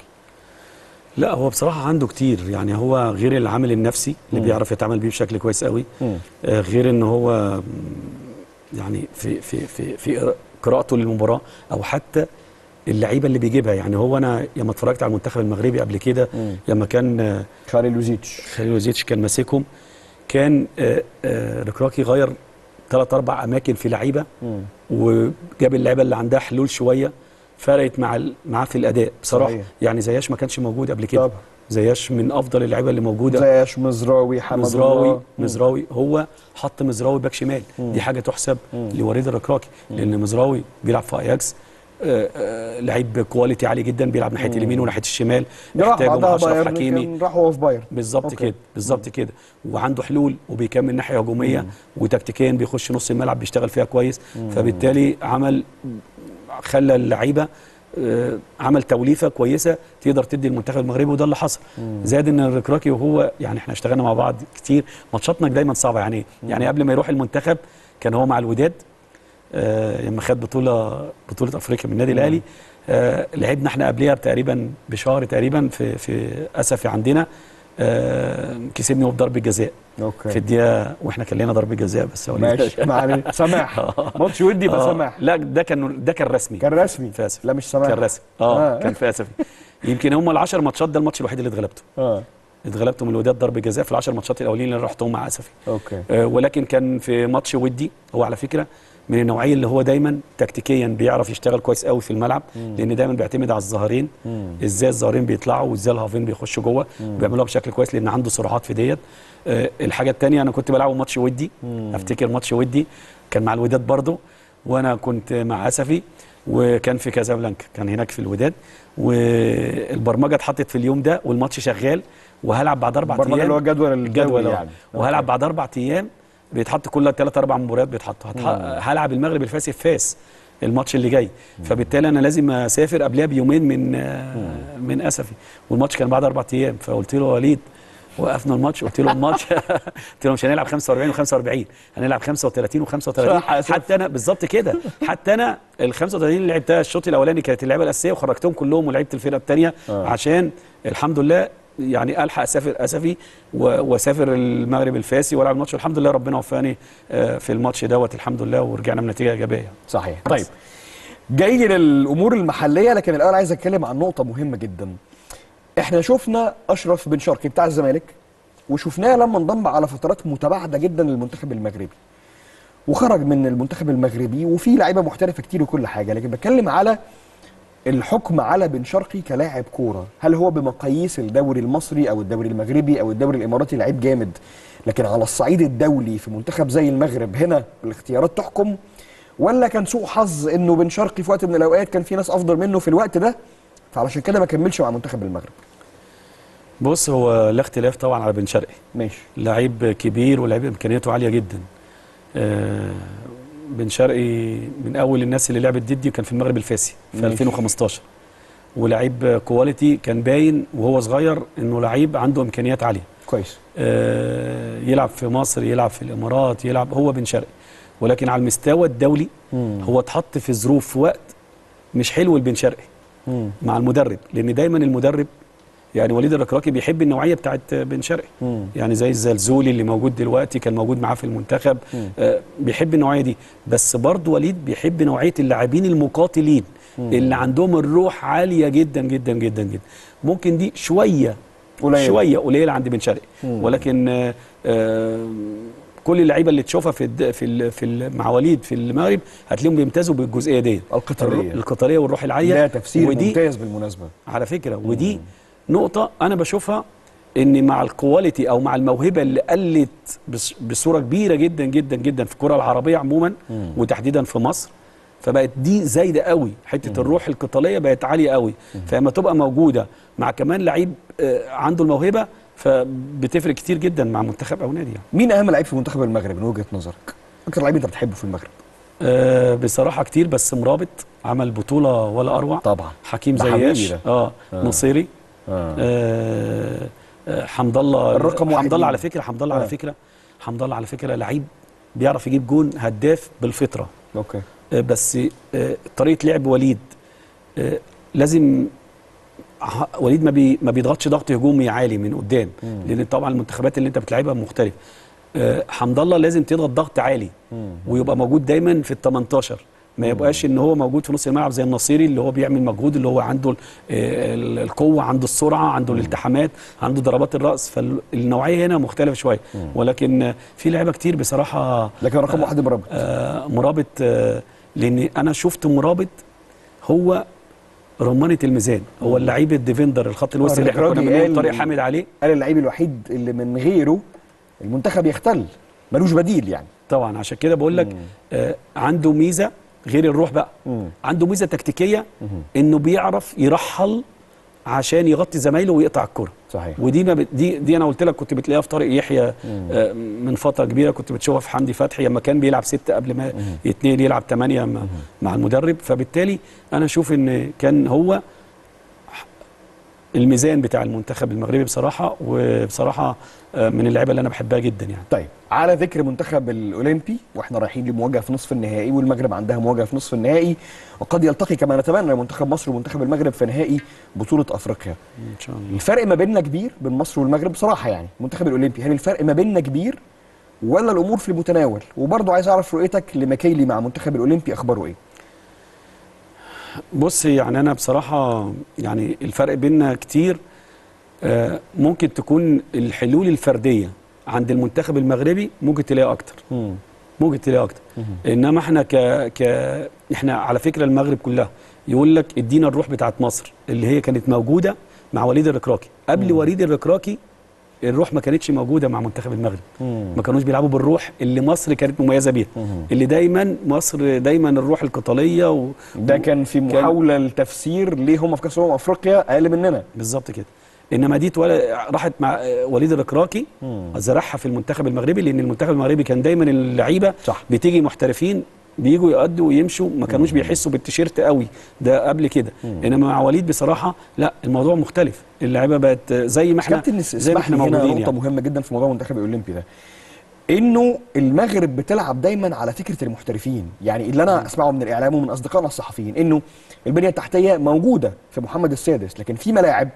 لا هو بصراحة عنده كتير يعني هو غير العامل النفسي اللي بيعرف يتعامل بيه بشكل كويس قوي مم. آه غير ان هو مم، يعني في في في في قراءته للمباراة او حتى اللعيبة اللي بيجيبها يعني هو انا لما اتفرجت على المنتخب المغربي قبل كده لما كان آه، خالد لوزيتش خليل وزيتش كان ماسكهم كان آه، آه، ركراكي غير ثلاث اربع اماكن في لعيبه وجاب اللعيبه اللي عندها حلول شويه فرقت مع ال- معاه في الاداء بصراحه صحيح. يعني زياش ما كانش موجود قبل كده طبعا. زياش من افضل اللعيبه اللي موجوده زياش مزراوي حمد مزراوي الله. مزراوي هو حط مزراوي باك شمال دي حاجه تحسب لوليد الركراكي لان مزراوي بيلعب في اياكس آه، آه، لعيب كواليتي عالي جدا بيلعب ناحيه اليمين وناحيه الشمال ده راح محتاجه مع بعدها اشرف بايرن حكيمي كان راح هو في بايرن بالظبط أوكي. كده بالظبط كده وعنده حلول وبيكمل ناحيه هجوميه وتكتيكيا بيخش نص الملعب بيشتغل فيها كويس فبالتالي عمل خلى اللعيبه آه، عمل توليفه كويسه تقدر تدي المنتخب المغربي وده اللي حصل زائد ان الركراكي وهو يعني احنا اشتغلنا مع بعض كتير ماتشاتنا دايما صعبه يعني إيه؟ يعني قبل ما يروح المنتخب كان هو مع الوداد آه، لما خد بطوله بطوله افريقيا من النادي الاهلي آه، لعبنا احنا قبلها تقريبا بشهر تقريبا في في اسفي عندنا آه، كسبني هو بضربه جزاء اوكي في الدقيقه واحنا كان لنا ضربه جزاء بس هو ماشي ما علينا سماح ماتش ودي يبقى آه، سماح لا ده كان ده كان رسمي كان رسمي في اسفي لا مش سماح كان رسمي اه كان في اسفي يمكن هم ال10 ماتشات ده الماتش الوحيد اللي اتغلبته اه اتغلبته من الوداد ضربه جزاء في ال10 ماتشات الاولين اللي رحتهم مع اسفي اوكي آه، ولكن كان في ماتش ودي هو على فكره من النوعيه اللي هو دايما تكتيكيا بيعرف يشتغل كويس قوي في الملعب لان دايما بيعتمد على الظهرين ازاي الظهرين بيطلعوا وازاي الهافين بيخشوا جوه بيعملوها بشكل كويس لان عنده سرعات في ديت آه، الحاجه الثانيه انا كنت بلعبه ماتش ودي افتكر ماتش ودي كان مع الوداد برضه وانا كنت مع اسفي وكان في كازابلانكا كان هناك في الوداد والبرمجه اتحطت في اليوم ده والماتش شغال وهلعب بعد اربع البرمجه ايام اللي هو الجدول الجدول الدولي يعني يعني وهلعب أوكي. بعد اربع ايام بيتحط كل ثلاث اربع مباريات بيتحطوا هتح- هلعب المغرب الفاسي في فاس الماتش اللي جاي فبالتالي انا لازم اسافر قبلها بيومين من آه، من اسفي والماتش كان بعد اربع ايام فقلت له وليد وقفنا الماتش قلت له الماتش قلت له مش هنلعب 45 و45 هنلعب 35 و35 صح يا سيف. حتى انا بالظبط كده حتى انا ال 35 اللي لعبتها الشوط الاولاني كانت اللعبه الاساسيه وخرجتهم كلهم ولعبت الفرقه الثانيه عشان الحمد لله يعني الحق اسافر اسفي و- واسافر المغرب الفاسي والعب الماتش الحمد لله ربنا وفقني آه، في الماتش دوت الحمد لله ورجعنا بنتيجه ايجابيه صحيح طيب جاي للامور المحليه لكن الاول عايز اتكلم عن نقطه مهمه جدا احنا شفنا اشرف بن شرقي بتاع الزمالك وشفناه لما انضم على فترات متباعده جدا للمنتخب المغربي وخرج من المنتخب المغربي وفي لعيبه محترفه كتير وكل حاجه لكن بتكلم على الحكم على بن شرقي كلاعب كوره هل هو بمقاييس الدوري المصري او الدوري المغربي او الدوري الاماراتي لعيب جامد لكن على الصعيد الدولي في منتخب زي المغرب هنا الاختيارات تحكم ولا كان سوء حظ انه بن شرقي في وقت من الاوقات كان في ناس افضل منه في الوقت ده فعلشان كده ما كملش مع منتخب المغرب بص هو لا اختلاف طبعا على بن شرقي ماشي لعيب كبير ولعيب امكانياته عاليه جدا آه، بن شرقي من اول الناس اللي لعبت ضدي وكان في المغرب الفاسي في ماشي. 2015 ولعيب كواليتي كان باين وهو صغير انه لعيب عنده امكانيات عاليه كويس آه، يلعب في مصر يلعب في الامارات يلعب هو بن شرقي ولكن على المستوى الدولي هو اتحط في ظروف في وقت مش حلو لبن شرقي مم. مع المدرب لان دايما المدرب يعني وليد الركراكي بيحب النوعيه بتاعت بن شرقي مم. يعني زي الزلزولي اللي موجود دلوقتي كان موجود معاه في المنتخب آه بيحب النوعيه دي بس برضه وليد بيحب نوعيه اللاعبين المقاتلين اللي عندهم الروح عاليه جدا جدا جدا جدا ممكن دي شويه قليل. شويه قليله عند بن شرقي ولكن آه، آه، كل اللعيبه اللي تشوفها في الد- في ال- في ال- مع وليد في المغرب هتلاقيهم بيمتازوا بالجزئيه دي القتالية. القتاليه والروح العاليه ده تفسير ودي ممتاز بالمناسبه على فكره ودي نقطه انا بشوفها ان مع الكواليتي او مع الموهبه اللي قلت بص- بصوره كبيره جدا جدا جدا في الكره العربيه عموما وتحديدا في مصر فبقت دي زايده قوي حته الروح القتاليه بقت عاليه قوي فلما تبقى موجوده مع كمان لعيب آه، عنده الموهبه فبتفرق كتير جدا مع منتخب او نادي يعني. مين اهم لعيب في منتخب المغرب من وجهه نظرك اكتر لعيب انت بتحبه في المغرب آه، بصراحه كتير بس مرابط عمل بطوله ولا اروع طبعا حكيم ده حبيبي زياش ده. اه آه. نصيري آه. آه، آه، حمد الله الرقم واحد حمد الله مين؟ على فكره حمد الله آه. على فكره حمد الله على فكره لعيب بيعرف يجيب جون هداف بالفطره اوكي آه، بس آه، طريقه لعب وليد آه، لازم ه- وليد ما بي ما بيضغطش ضغط هجومي عالي من قدام لان طبعا المنتخبات اللي انت بتلعبها مختلف آه، حمد الله لازم تضغط ضغط عالي ويبقى موجود دايما في ال 18 ما يبقاش ان هو موجود في نص الملعب زي النصيري اللي هو بيعمل مجهود اللي هو عنده ال- ال- القوه عنده السرعه عنده الالتحامات عنده ضربات الراس فالنوعيه هنا مختلفه شويه ولكن آه، في لعيبه كتير بصراحه لكن رقم واحد مرابط آه، مرابط آه، لان انا شفت مرابط هو رمانه الميزان هو اللعيب الديفندر الخط الوسط اللي احنا كنا الراجل بنقول قال- طارق حامد عليه قال اللعيب الوحيد اللي من غيره المنتخب يختل ملوش بديل يعني طبعا عشان كده بقول لك آه عنده ميزه غير الروح بقى مم. عنده ميزه تكتيكيه انه بيعرف يرحل عشان يغطي زمايله ويقطع الكره صحيح ودي ما بت- دي دي انا قلت لك كنت بتلاقيها في طارق يحيى آه، من فتره كبيره كنت بتشوفها في حمدي فتحي لما كان بيلعب ستة قبل ما يتنقل يلعب ثمانية مع, مع المدرب فبالتالي انا اشوف ان كان هو الميزان بتاع المنتخب المغربي بصراحه وبصراحه آه، من اللعيبه اللي انا بحبها جدا يعني طيب على ذكر منتخب الاولمبي واحنا رايحين لمواجهه في نصف النهائي والمغرب عندها مواجهه في نصف النهائي وقد يلتقي كما نتمنى منتخب مصر ومنتخب المغرب في نهائي بطوله افريقيا ان شاء الله الفرق ما بيننا كبير بين مصر والمغرب بصراحه يعني المنتخب الاولمبي هل الفرق ما بيننا كبير ولا الامور في المتناول وبرضه عايز اعرف رؤيتك لمكايلي مع منتخب الاولمبي اخباره ايه بص يعني انا بصراحه يعني الفرق بيننا كتير آه، ممكن تكون الحلول الفرديه عند المنتخب المغربي ممكن تلاقي اكتر ممكن تلاقي اكتر انما احنا ك ك احنا على فكره المغرب كلها يقول لك ادينا الروح بتاعت مصر اللي هي كانت موجوده مع وليد الركراكي قبل وليد الركراكي الروح ما كانتش موجوده مع منتخب المغرب ما كانوش بيلعبوا بالروح اللي مصر كانت مميزه بيها اللي دايما مصر دايما الروح القتاليه و... ده كان في كان- محاوله لتفسير ليه هم في كاس امم افريقيا اقل مننا بالظبط كده انما دي تول... راحت مع آه، وليد الركراكي زرعها في المنتخب المغربي لان المنتخب المغربي كان دايما اللعيبه صح. بتيجي محترفين بيجوا يأدوا ويمشوا ما كانوش بيحسوا بالتيشيرت قوي ده قبل كده انما مع وليد بصراحه لا الموضوع مختلف اللعيبه بقت آه، زي ما احنا كابتن زي ما اسمح لي احنا هنا موجودين نقطه يعني. مهمه جدا في موضوع المنتخب الاولمبي ده انه المغرب بتلعب دايما على فكره المحترفين يعني اللي انا اسمعه من الاعلام ومن اصدقائنا الصحفيين انه البنيه التحتيه موجوده في محمد السادس لكن في ملاعب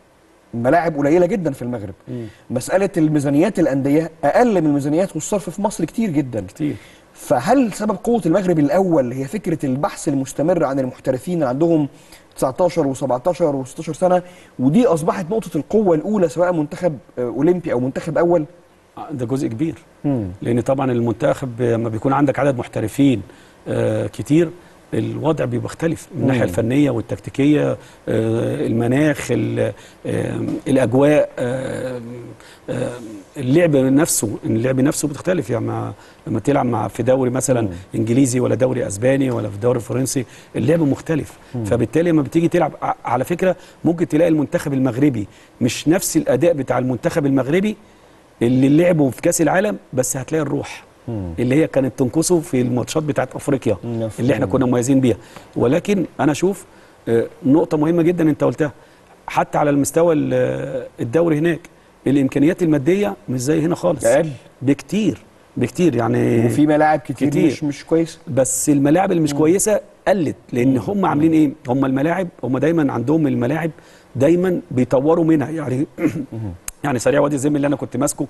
ملاعب قليله جدا في المغرب مساله الميزانيات الانديه اقل من الميزانيات والصرف في مصر كتير جدا كتير فهل سبب قوة المغرب الأول هي فكرة البحث المستمر عن المحترفين اللي عندهم 19 و17 و16 سنة ودي أصبحت نقطة القوة الأولى سواء منتخب آه، أولمبي أو منتخب أول؟ آه، ده جزء كبير لان طبعا المنتخب لما بيكون عندك عدد محترفين آه كتير الوضع بيبقى مختلف من الناحيه الفنيه والتكتيكيه آه المناخ ال- آه الاجواء آه آه اللعب نفسه اللعب نفسه بتختلف يعني مع لما تلعب مع في دوري مثلا انجليزي ولا دوري اسباني ولا في دوري فرنسي اللعب مختلف فبالتالي لما بتيجي تلعب ع- على فكره ممكن تلاقي المنتخب المغربي مش نفس الاداء بتاع المنتخب المغربي اللي لعبوا في كاس العالم بس هتلاقي الروح اللي هي كانت تنقصه في الماتشات بتاعت افريقيا مفهوم. اللي احنا كنا مميزين بيها ولكن انا اشوف آه، نقطه مهمه جدا انت قلتها حتى على المستوى ال- آه، الدوري هناك الامكانيات الماديه مش زي هنا خالص أقل. بكتير بكتير يعني وفي ملاعب كتير, كتير. مش مش كويس بس الملاعب اللي مش كويسه قلت لان هم عاملين ايه هم الملاعب هم دايما عندهم الملاعب دايما بيطوروا منها يعني يعني سريع وادي الزم اللي انا كنت ماسكه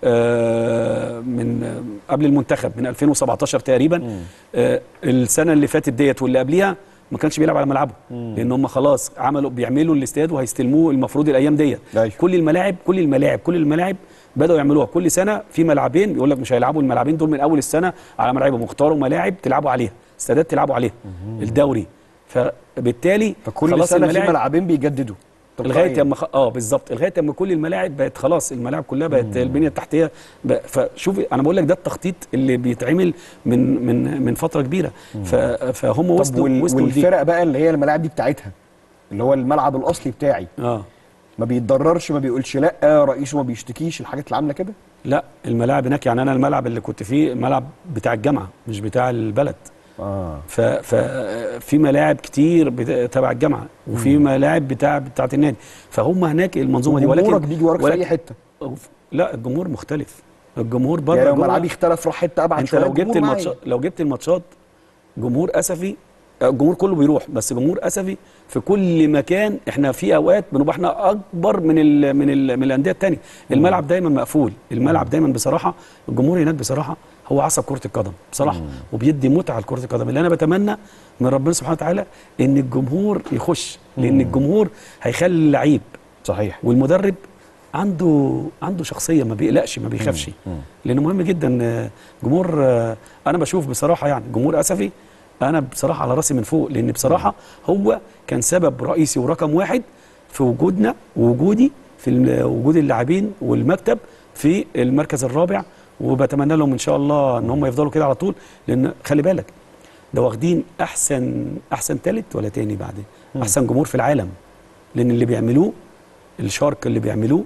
آه، من آه، قبل المنتخب من 2017 تقريبا آه، السنه اللي فاتت ديت واللي قبليها ما كانش بيلعب على ملعبه لان هم خلاص عملوا بيعملوا الاستاد وهيستلموه المفروض الايام ديت أيوة. كل الملاعب كل الملاعب كل الملاعب بداوا يعملوها كل سنه في ملعبين يقول لك مش هيلعبوا الملاعبين دول من اول السنه على ملاعبهم اختاروا ملاعب تلعبوا عليها استادات تلعبوا عليها الدوري فبالتالي فكل خلاص سنه في الملاعب ملعبين بيجددوا لغايه اما خ... اه بالظبط لغايه اما كل الملاعب بقت خلاص الملاعب كلها بقت البنيه التحتيه ب... فشوفي انا بقول لك ده التخطيط اللي بيتعمل من من من فتره كبيره ف... فهم طب وصلوا وال... وصلوا لدي. والفرق بقى اللي هي الملاعب دي بتاعتها اللي هو الملعب الاصلي بتاعي اه ما بيتضررش ما بيقولش لا رئيسه ما بيشتكيش الحاجات اللي عامله كده لا الملاعب هناك يعني انا الملعب اللي كنت فيه ملعب بتاع الجامعه مش بتاع البلد اه ف... ففي ملاعب كتير بت... تبع الجامعه وفي ملاعب بتاع بتاعت النادي فهم هناك المنظومه دي جمهورك ولكن بيجي وراك في ولكن- اي حته لا الجمهور مختلف الجمهور بره يعني لو جوه- ملعبي اختلف راح حته ابعد انت شويه لو جبت الجمهور معايا. الماتشات لو جبت الماتشات جمهور اسفي الجمهور كله بيروح بس جمهور اسفي في كل مكان احنا في اوقات بنبقى احنا اكبر من ال من ال من الانديه الثانيه الملعب دايما مقفول الملعب دايما بصراحه الجمهور هناك بصراحه هو عصب كره القدم بصراحه وبيدي متعه لكره القدم اللي انا بتمنى من ربنا سبحانه وتعالى ان الجمهور يخش لان الجمهور هيخلي اللعيب صحيح والمدرب عنده عنده شخصيه ما بيقلقش ما بيخافش لانه مهم جدا آه، جمهور آه، انا بشوف بصراحه يعني جمهور اسفي انا بصراحه على راسي من فوق لان بصراحه هو كان سبب رئيسي ورقم واحد في وجودنا ووجودي في ال- وجود اللاعبين والمكتب في المركز الرابع وبتمنى لهم ان شاء الله ان هم يفضلوا كده على طول لان خلي بالك ده واخدين احسن احسن ثالث ولا تاني بعد احسن جمهور في العالم لان اللي بيعملوه الشارك اللي بيعملوه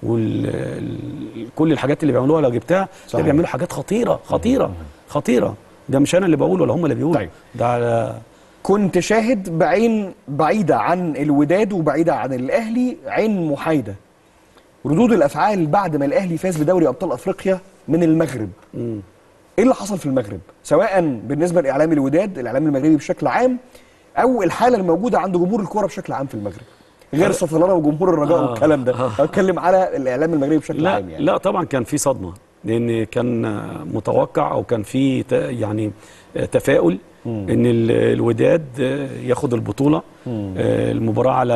وكل الحاجات اللي بيعملوها لو جبتها ده صحيح. بيعملوا حاجات خطيره خطيره خطيره ده مش انا اللي بقوله ولا هم اللي بيقولوا طيب. ده على كنت شاهد بعين بعيدة عن الوداد وبعيدة عن الأهلي عين محايدة ردود الأفعال بعد ما الأهلي فاز بدوري أبطال أفريقيا من المغرب مم. إيه اللي حصل في المغرب سواء بالنسبة لإعلام الوداد الإعلام المغربي بشكل عام أو الحالة الموجودة عند جمهور الكرة بشكل عام في المغرب غير سطلانة وجمهور الرجاء آه. والكلام ده آه. أتكلم على الإعلام المغربي بشكل لا عام يعني لا طبعا كان في صدمه لان كان متوقع او كان في ت- يعني تفاؤل ان ال- الوداد ياخد البطوله آه، المباراه على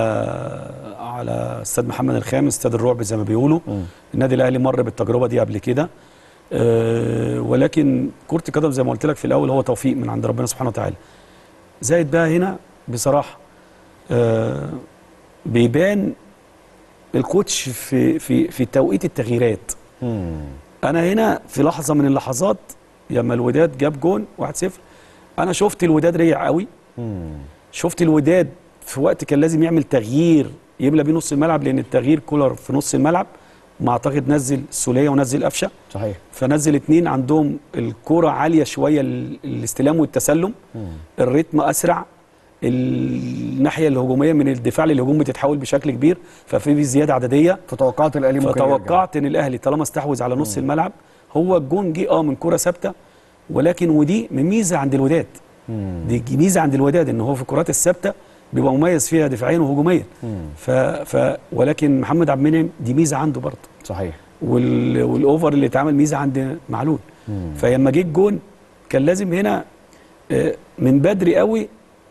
على استاد محمد الخامس استاد الرعب زي ما بيقولوا النادي الاهلي مر بالتجربه دي قبل كده آه، ولكن كره القدم زي ما قلت لك في الاول هو توفيق من عند ربنا سبحانه وتعالى زائد بقى هنا بصراحه آه، بيبان الكوتش في في في توقيت التغييرات انا هنا في لحظه من اللحظات لما الوداد جاب جون 1-0 انا شفت الوداد رجع قوي شفت الوداد في وقت كان لازم يعمل تغيير يملى بيه نص الملعب لان التغيير كولر في نص الملعب ما اعتقد نزل السوليه ونزل قفشه صحيح فنزل اتنين عندهم الكرة عالية شوية ال- الاستلام والتسلم الريتم أسرع الناحية الهجومية من الدفاع للهجوم بتتحول بشكل كبير ففي زيادة عددية فتوقعت الأهلي ممكن يرجع. فتوقعت ان الاهلي طالما استحوذ على نص الملعب هو الجون جه اه من كرة ثابتة ولكن ودي من ميزة عند الوداد دي ميزة عند الوداد ان هو في الكرات الثابتة بيبقى مميز فيها دفاعيا وهجوميا ف... ف... ولكن محمد عبد المنعم دي ميزة عنده برضه صحيح وال... والاوفر اللي اتعمل ميزه عند معلول فلما جه الجون كان لازم هنا آه، من بدري قوي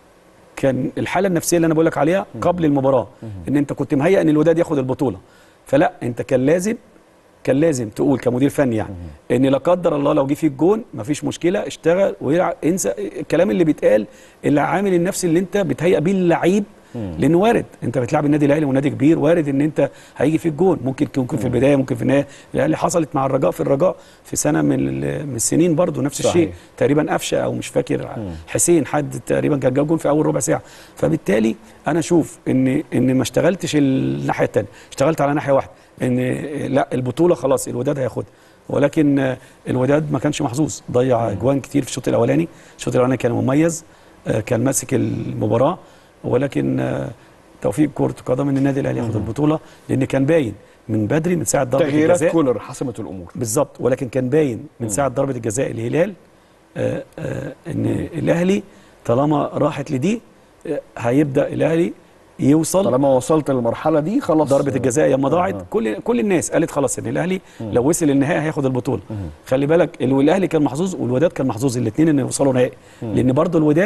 كان الحاله النفسيه اللي انا بقول لك عليها قبل المباراه ان انت كنت مهيئ ان الوداد ياخد البطوله فلا انت كان لازم كان لازم تقول كمدير فني يعني ان لا قدر الله لو جه فيك جون مفيش مشكله اشتغل ويلعب انسى الكلام اللي بيتقال العامل النفسي اللي انت بتهيئ بيه اللعيب لانه وارد انت بتلعب النادي الاهلي ونادي كبير وارد ان انت هيجي فيك جون ممكن ممكن في البدايه ممكن في النهايه الاهلي حصلت مع الرجاء في الرجاء في سنه من ال- من السنين برضو نفس صحيح. الشيء تقريبا قفشه او مش فاكر حسين حد تقريبا كان جاب جون في اول ربع ساعه فبالتالي انا اشوف ان ان ما اشتغلتش الناحيه الثانيه اشتغلت على ناحيه واحده ان لا البطوله خلاص الوداد هياخدها ولكن آه، الوداد ما كانش محظوظ ضيع اجوان كتير في الشوط الاولاني الشوط الاولاني كان مميز آه، كان ماسك المباراه ولكن آه، توفيق كره قدم ان النادي الاهلي ياخد البطوله لان كان باين من بدري من ساعه ضربه تغييرات الجزاء كولر حسمت الأمور بالظبط ولكن كان باين من ساعه ضربه الجزاء الهلال آه آه ان الاهلي طالما راحت لدي آه هيبدا الاهلي يوصل طالما وصلت للمرحلة دي خلاص ضربه الجزاء لما ضاعت آه. كل كل الناس قالت خلاص ان الاهلي لو وصل النهائي هياخد البطوله خلي بالك ال- الاهلي كان محظوظ والوداد كان محظوظ الاثنين ان يوصلوا نهائي لان برضه الوداد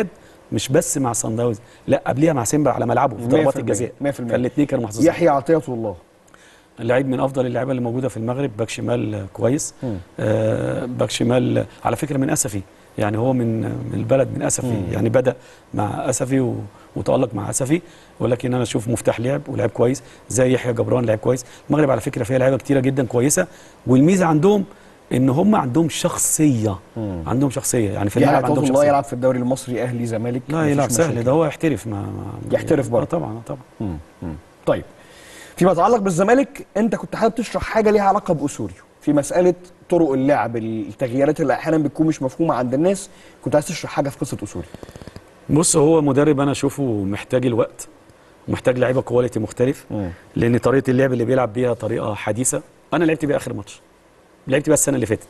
مش بس مع صن داونز لا قبليها مع سيمبا على ملعبه في ضربات 100% الجزاء 100% فالاثنين كانوا محظوظين يحيى عطيه الله لعيب من افضل اللعيبه اللي موجوده في المغرب باك شمال آه، كويس آه باك شمال آه، على فكره من اسفي يعني هو من من البلد من اسفي يعني بدا مع اسفي و- وتالق مع اسفي ولكن انا اشوف مفتاح لعب ولعب كويس زي يحيى جبران لعب كويس المغرب على فكره فيها لعيبه كتيره جدا كويسه والميزه عندهم ان هم عندهم شخصيه عندهم شخصيه يعني في يحيى الملعب عطيه عندهم الله شخصيه يلعب في الدوري المصري اهلي زمالك لا مفيش يلعب سهل مشاكل. ده هو يحترف ما ما- يحترف برضه. آه طبعا آه طبعا طيب فيما يتعلق بالزمالك انت كنت حابب تشرح حاجه ليها علاقه باسوريو في مساله طرق اللعب التغييرات اللي احيانا بتكون مش مفهومه عند الناس كنت عايز تشرح حاجه في قصه اسوريو بص هو مدرب انا اشوفه محتاج الوقت ومحتاج لعيبه كواليتي مختلف لان طريقه اللعب اللي بيلعب بيها طريقه حديثه انا لعبت بيها اخر ماتش لعبت بيها السنه اللي فاتت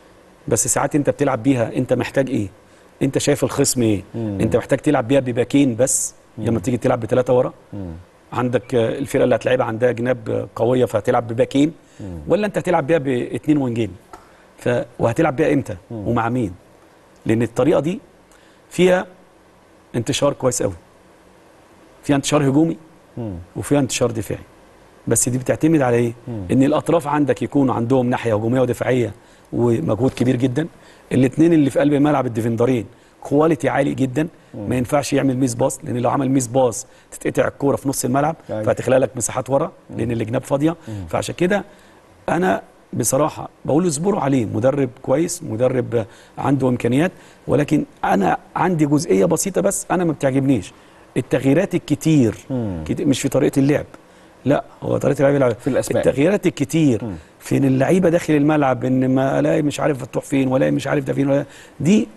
بس ساعات انت بتلعب بيها انت محتاج ايه انت شايف الخصم ايه انت محتاج تلعب بيها بباكين بس لما تيجي تلعب بثلاثه ورا عندك آه، الفرقه اللي هتلعبها عندها جناب آه، قويه فهتلعب بباكين ولا انت هتلعب بيها باثنين وينجين ف وهتلعب بيها امتى ومع مين لان الطريقه دي فيها انتشار كويس قوي فيها انتشار هجومي وفيها انتشار دفاعي بس دي بتعتمد على ايه ان الاطراف عندك يكونوا عندهم ناحيه هجوميه ودفاعيه ومجهود كبير جدا الاثنين اللي في قلب الملعب الديفندرين كواليتي عالي جدا ما ينفعش يعمل ميس باص لان لو عمل ميس باص تتقطع الكوره في نص الملعب أيوة. فهتخلق لك مساحات ورا لان الجناب فاضيه فعشان كده انا بصراحه بقول اصبروا عليه مدرب كويس مدرب عنده امكانيات ولكن انا عندي جزئيه بسيطه بس انا ما بتعجبنيش التغييرات الكتير كت- مش في طريقه اللعب لا هو طريقه اللعب يلعب. في الأسماء. التغييرات الكتير في ان اللعيبه داخل الملعب ان ما الاقي مش عارف تروح فين ولا مش عارف ده فين ولا دي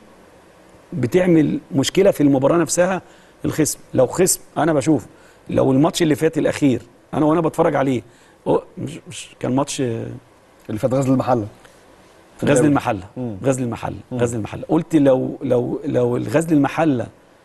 بتعمل مشكله في المباراه نفسها الخصم لو خصم انا بشوف لو الماتش اللي فات الاخير انا وانا بتفرج عليه أو مش, مش كان ماتش آه، اللي فات غزل المحله في غزل الدوري. المحله غزل المحله غزل المحله قلت لو لو لو الغزل المحله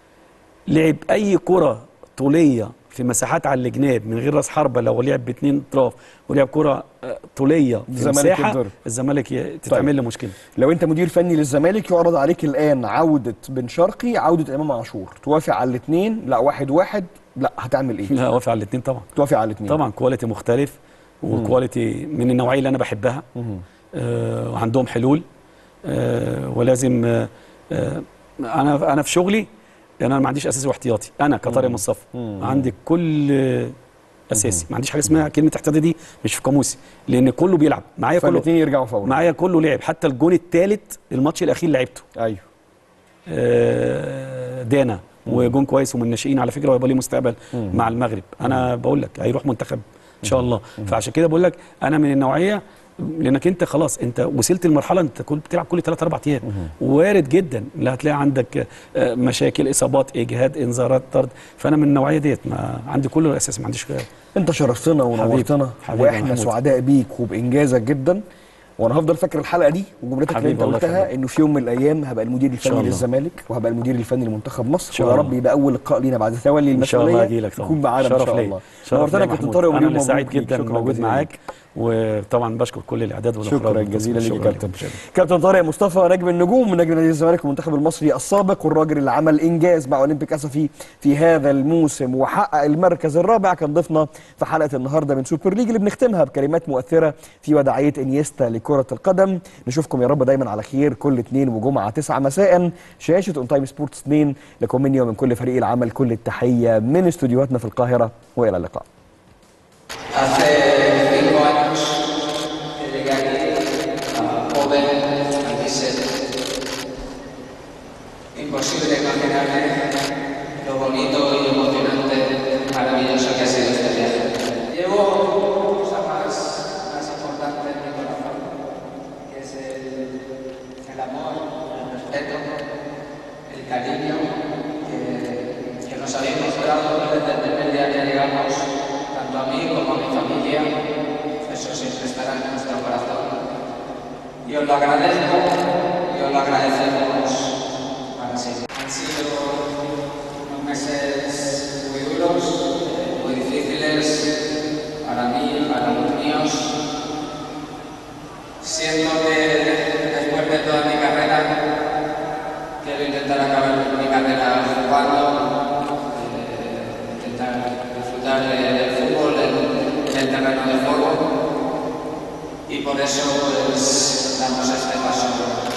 لعب اي كره طوليه في مساحات على الجناب من غير راس حربه لو لعب باثنين اطراف ولعب كره آه، طوليه في الزمالك مساحه يتضرب. الزمالك ي- تتعمل له مشكله لو انت مدير فني للزمالك يعرض عليك الان عوده بن شرقي عوده امام عاشور توافق على الاثنين لا واحد واحد لا هتعمل ايه لا وافق على الاثنين طبعا توافق على الاثنين طبعا كواليتي مختلف وكواليتي من النوعيه اللي انا بحبها آه وعندهم حلول آه ولازم آه آه انا انا في شغلي انا ما عنديش اساسي واحتياطي انا كطارق مصطفى عندي كل آه، اساسي ما عنديش حاجه اسمها كلمه احتياطي دي مش في قاموسي لان كله بيلعب معايا كله فالاثنين يرجعوا فورا معايا كله لعب حتى الجون الثالث الماتش الاخير لعبته ايوه آه، دانا وجون كويس ومن الناشئين على فكره وهيبقى ليه مستقبل مع المغرب انا بقول لك هيروح منتخب ان شاء الله فعشان كده بقول لك انا من النوعيه لانك انت خلاص انت وصلت لمرحله انت كنت بتلعب كل 3 4 ايام وارد جدا لا هتلاقي عندك آه، مشاكل اصابات اجهاد انذارات طرد فانا من النوعيه ديت ما عندي كل الاساس ما عنديش انت شرفتنا ونورتنا حبيبي يا واحنا محمود. سعداء بيك وبانجازك جدا وانا هفضل فاكر الحلقه دي وجملتك اللي حبيبي انت الله قلتها يخليك. انه في يوم من الايام هبقى المدير الفني الله. للزمالك وهبقى المدير الفني لمنتخب مصر شاء ويا الله. رب يبقى اول لقاء لينا بعد تولي ان شاء الله المسؤوليه هجي لك طبعا يكون معانا ان شرف شاء ليا. الله شرف نورتنا ليا كابتن محمود. طارق انا ومليون اللي مبروك سعيد ليك. جدا شكراً موجود جزيلاً. معاك وطبعا بشكر كل الاعداد والاخراج شكرا جزيلا ليك يا شكراً كابتن لكم. كابتن طارق مصطفى نجم النجوم نجم نادي الزمالك والمنتخب المصري السابق والراجل اللي عمل انجاز مع اولمبيك اسفي في هذا الموسم وحقق المركز الرابع كان ضيفنا في حلقه النهارده من سوبر ليج اللي بنختمها بكلمات مؤثره في وداعيه انيستا لكره القدم نشوفكم يا رب دايما على خير كل اثنين وجمعه 9 مساء شاشه اون تايم سبورتس 2 لكم مني ومن كل فريق العمل كل التحيه من استوديوهاتنا في القاهره والى اللقاء Hace cinco años que llegué aquí, ah, joven, 27. Imposible imaginarme lo bonito y emocionante, maravilloso que ha sido este viaje. Llevo una cosa más, más importante en mi corazón, que es el, el amor, el respeto, el cariño que, que nos habéis mostrado desde el primer día que llegamos, tanto a mí como a mi familia. Eso siempre estará en nuestro corazón. Y os lo agradezco y os lo agradecemos para siempre. Han sido unos meses muy duros, eh, muy difíciles para mí, para los míos. Siento que después de toda mi carrera quiero intentar acabar mi carrera jugando por eso pues damos este paso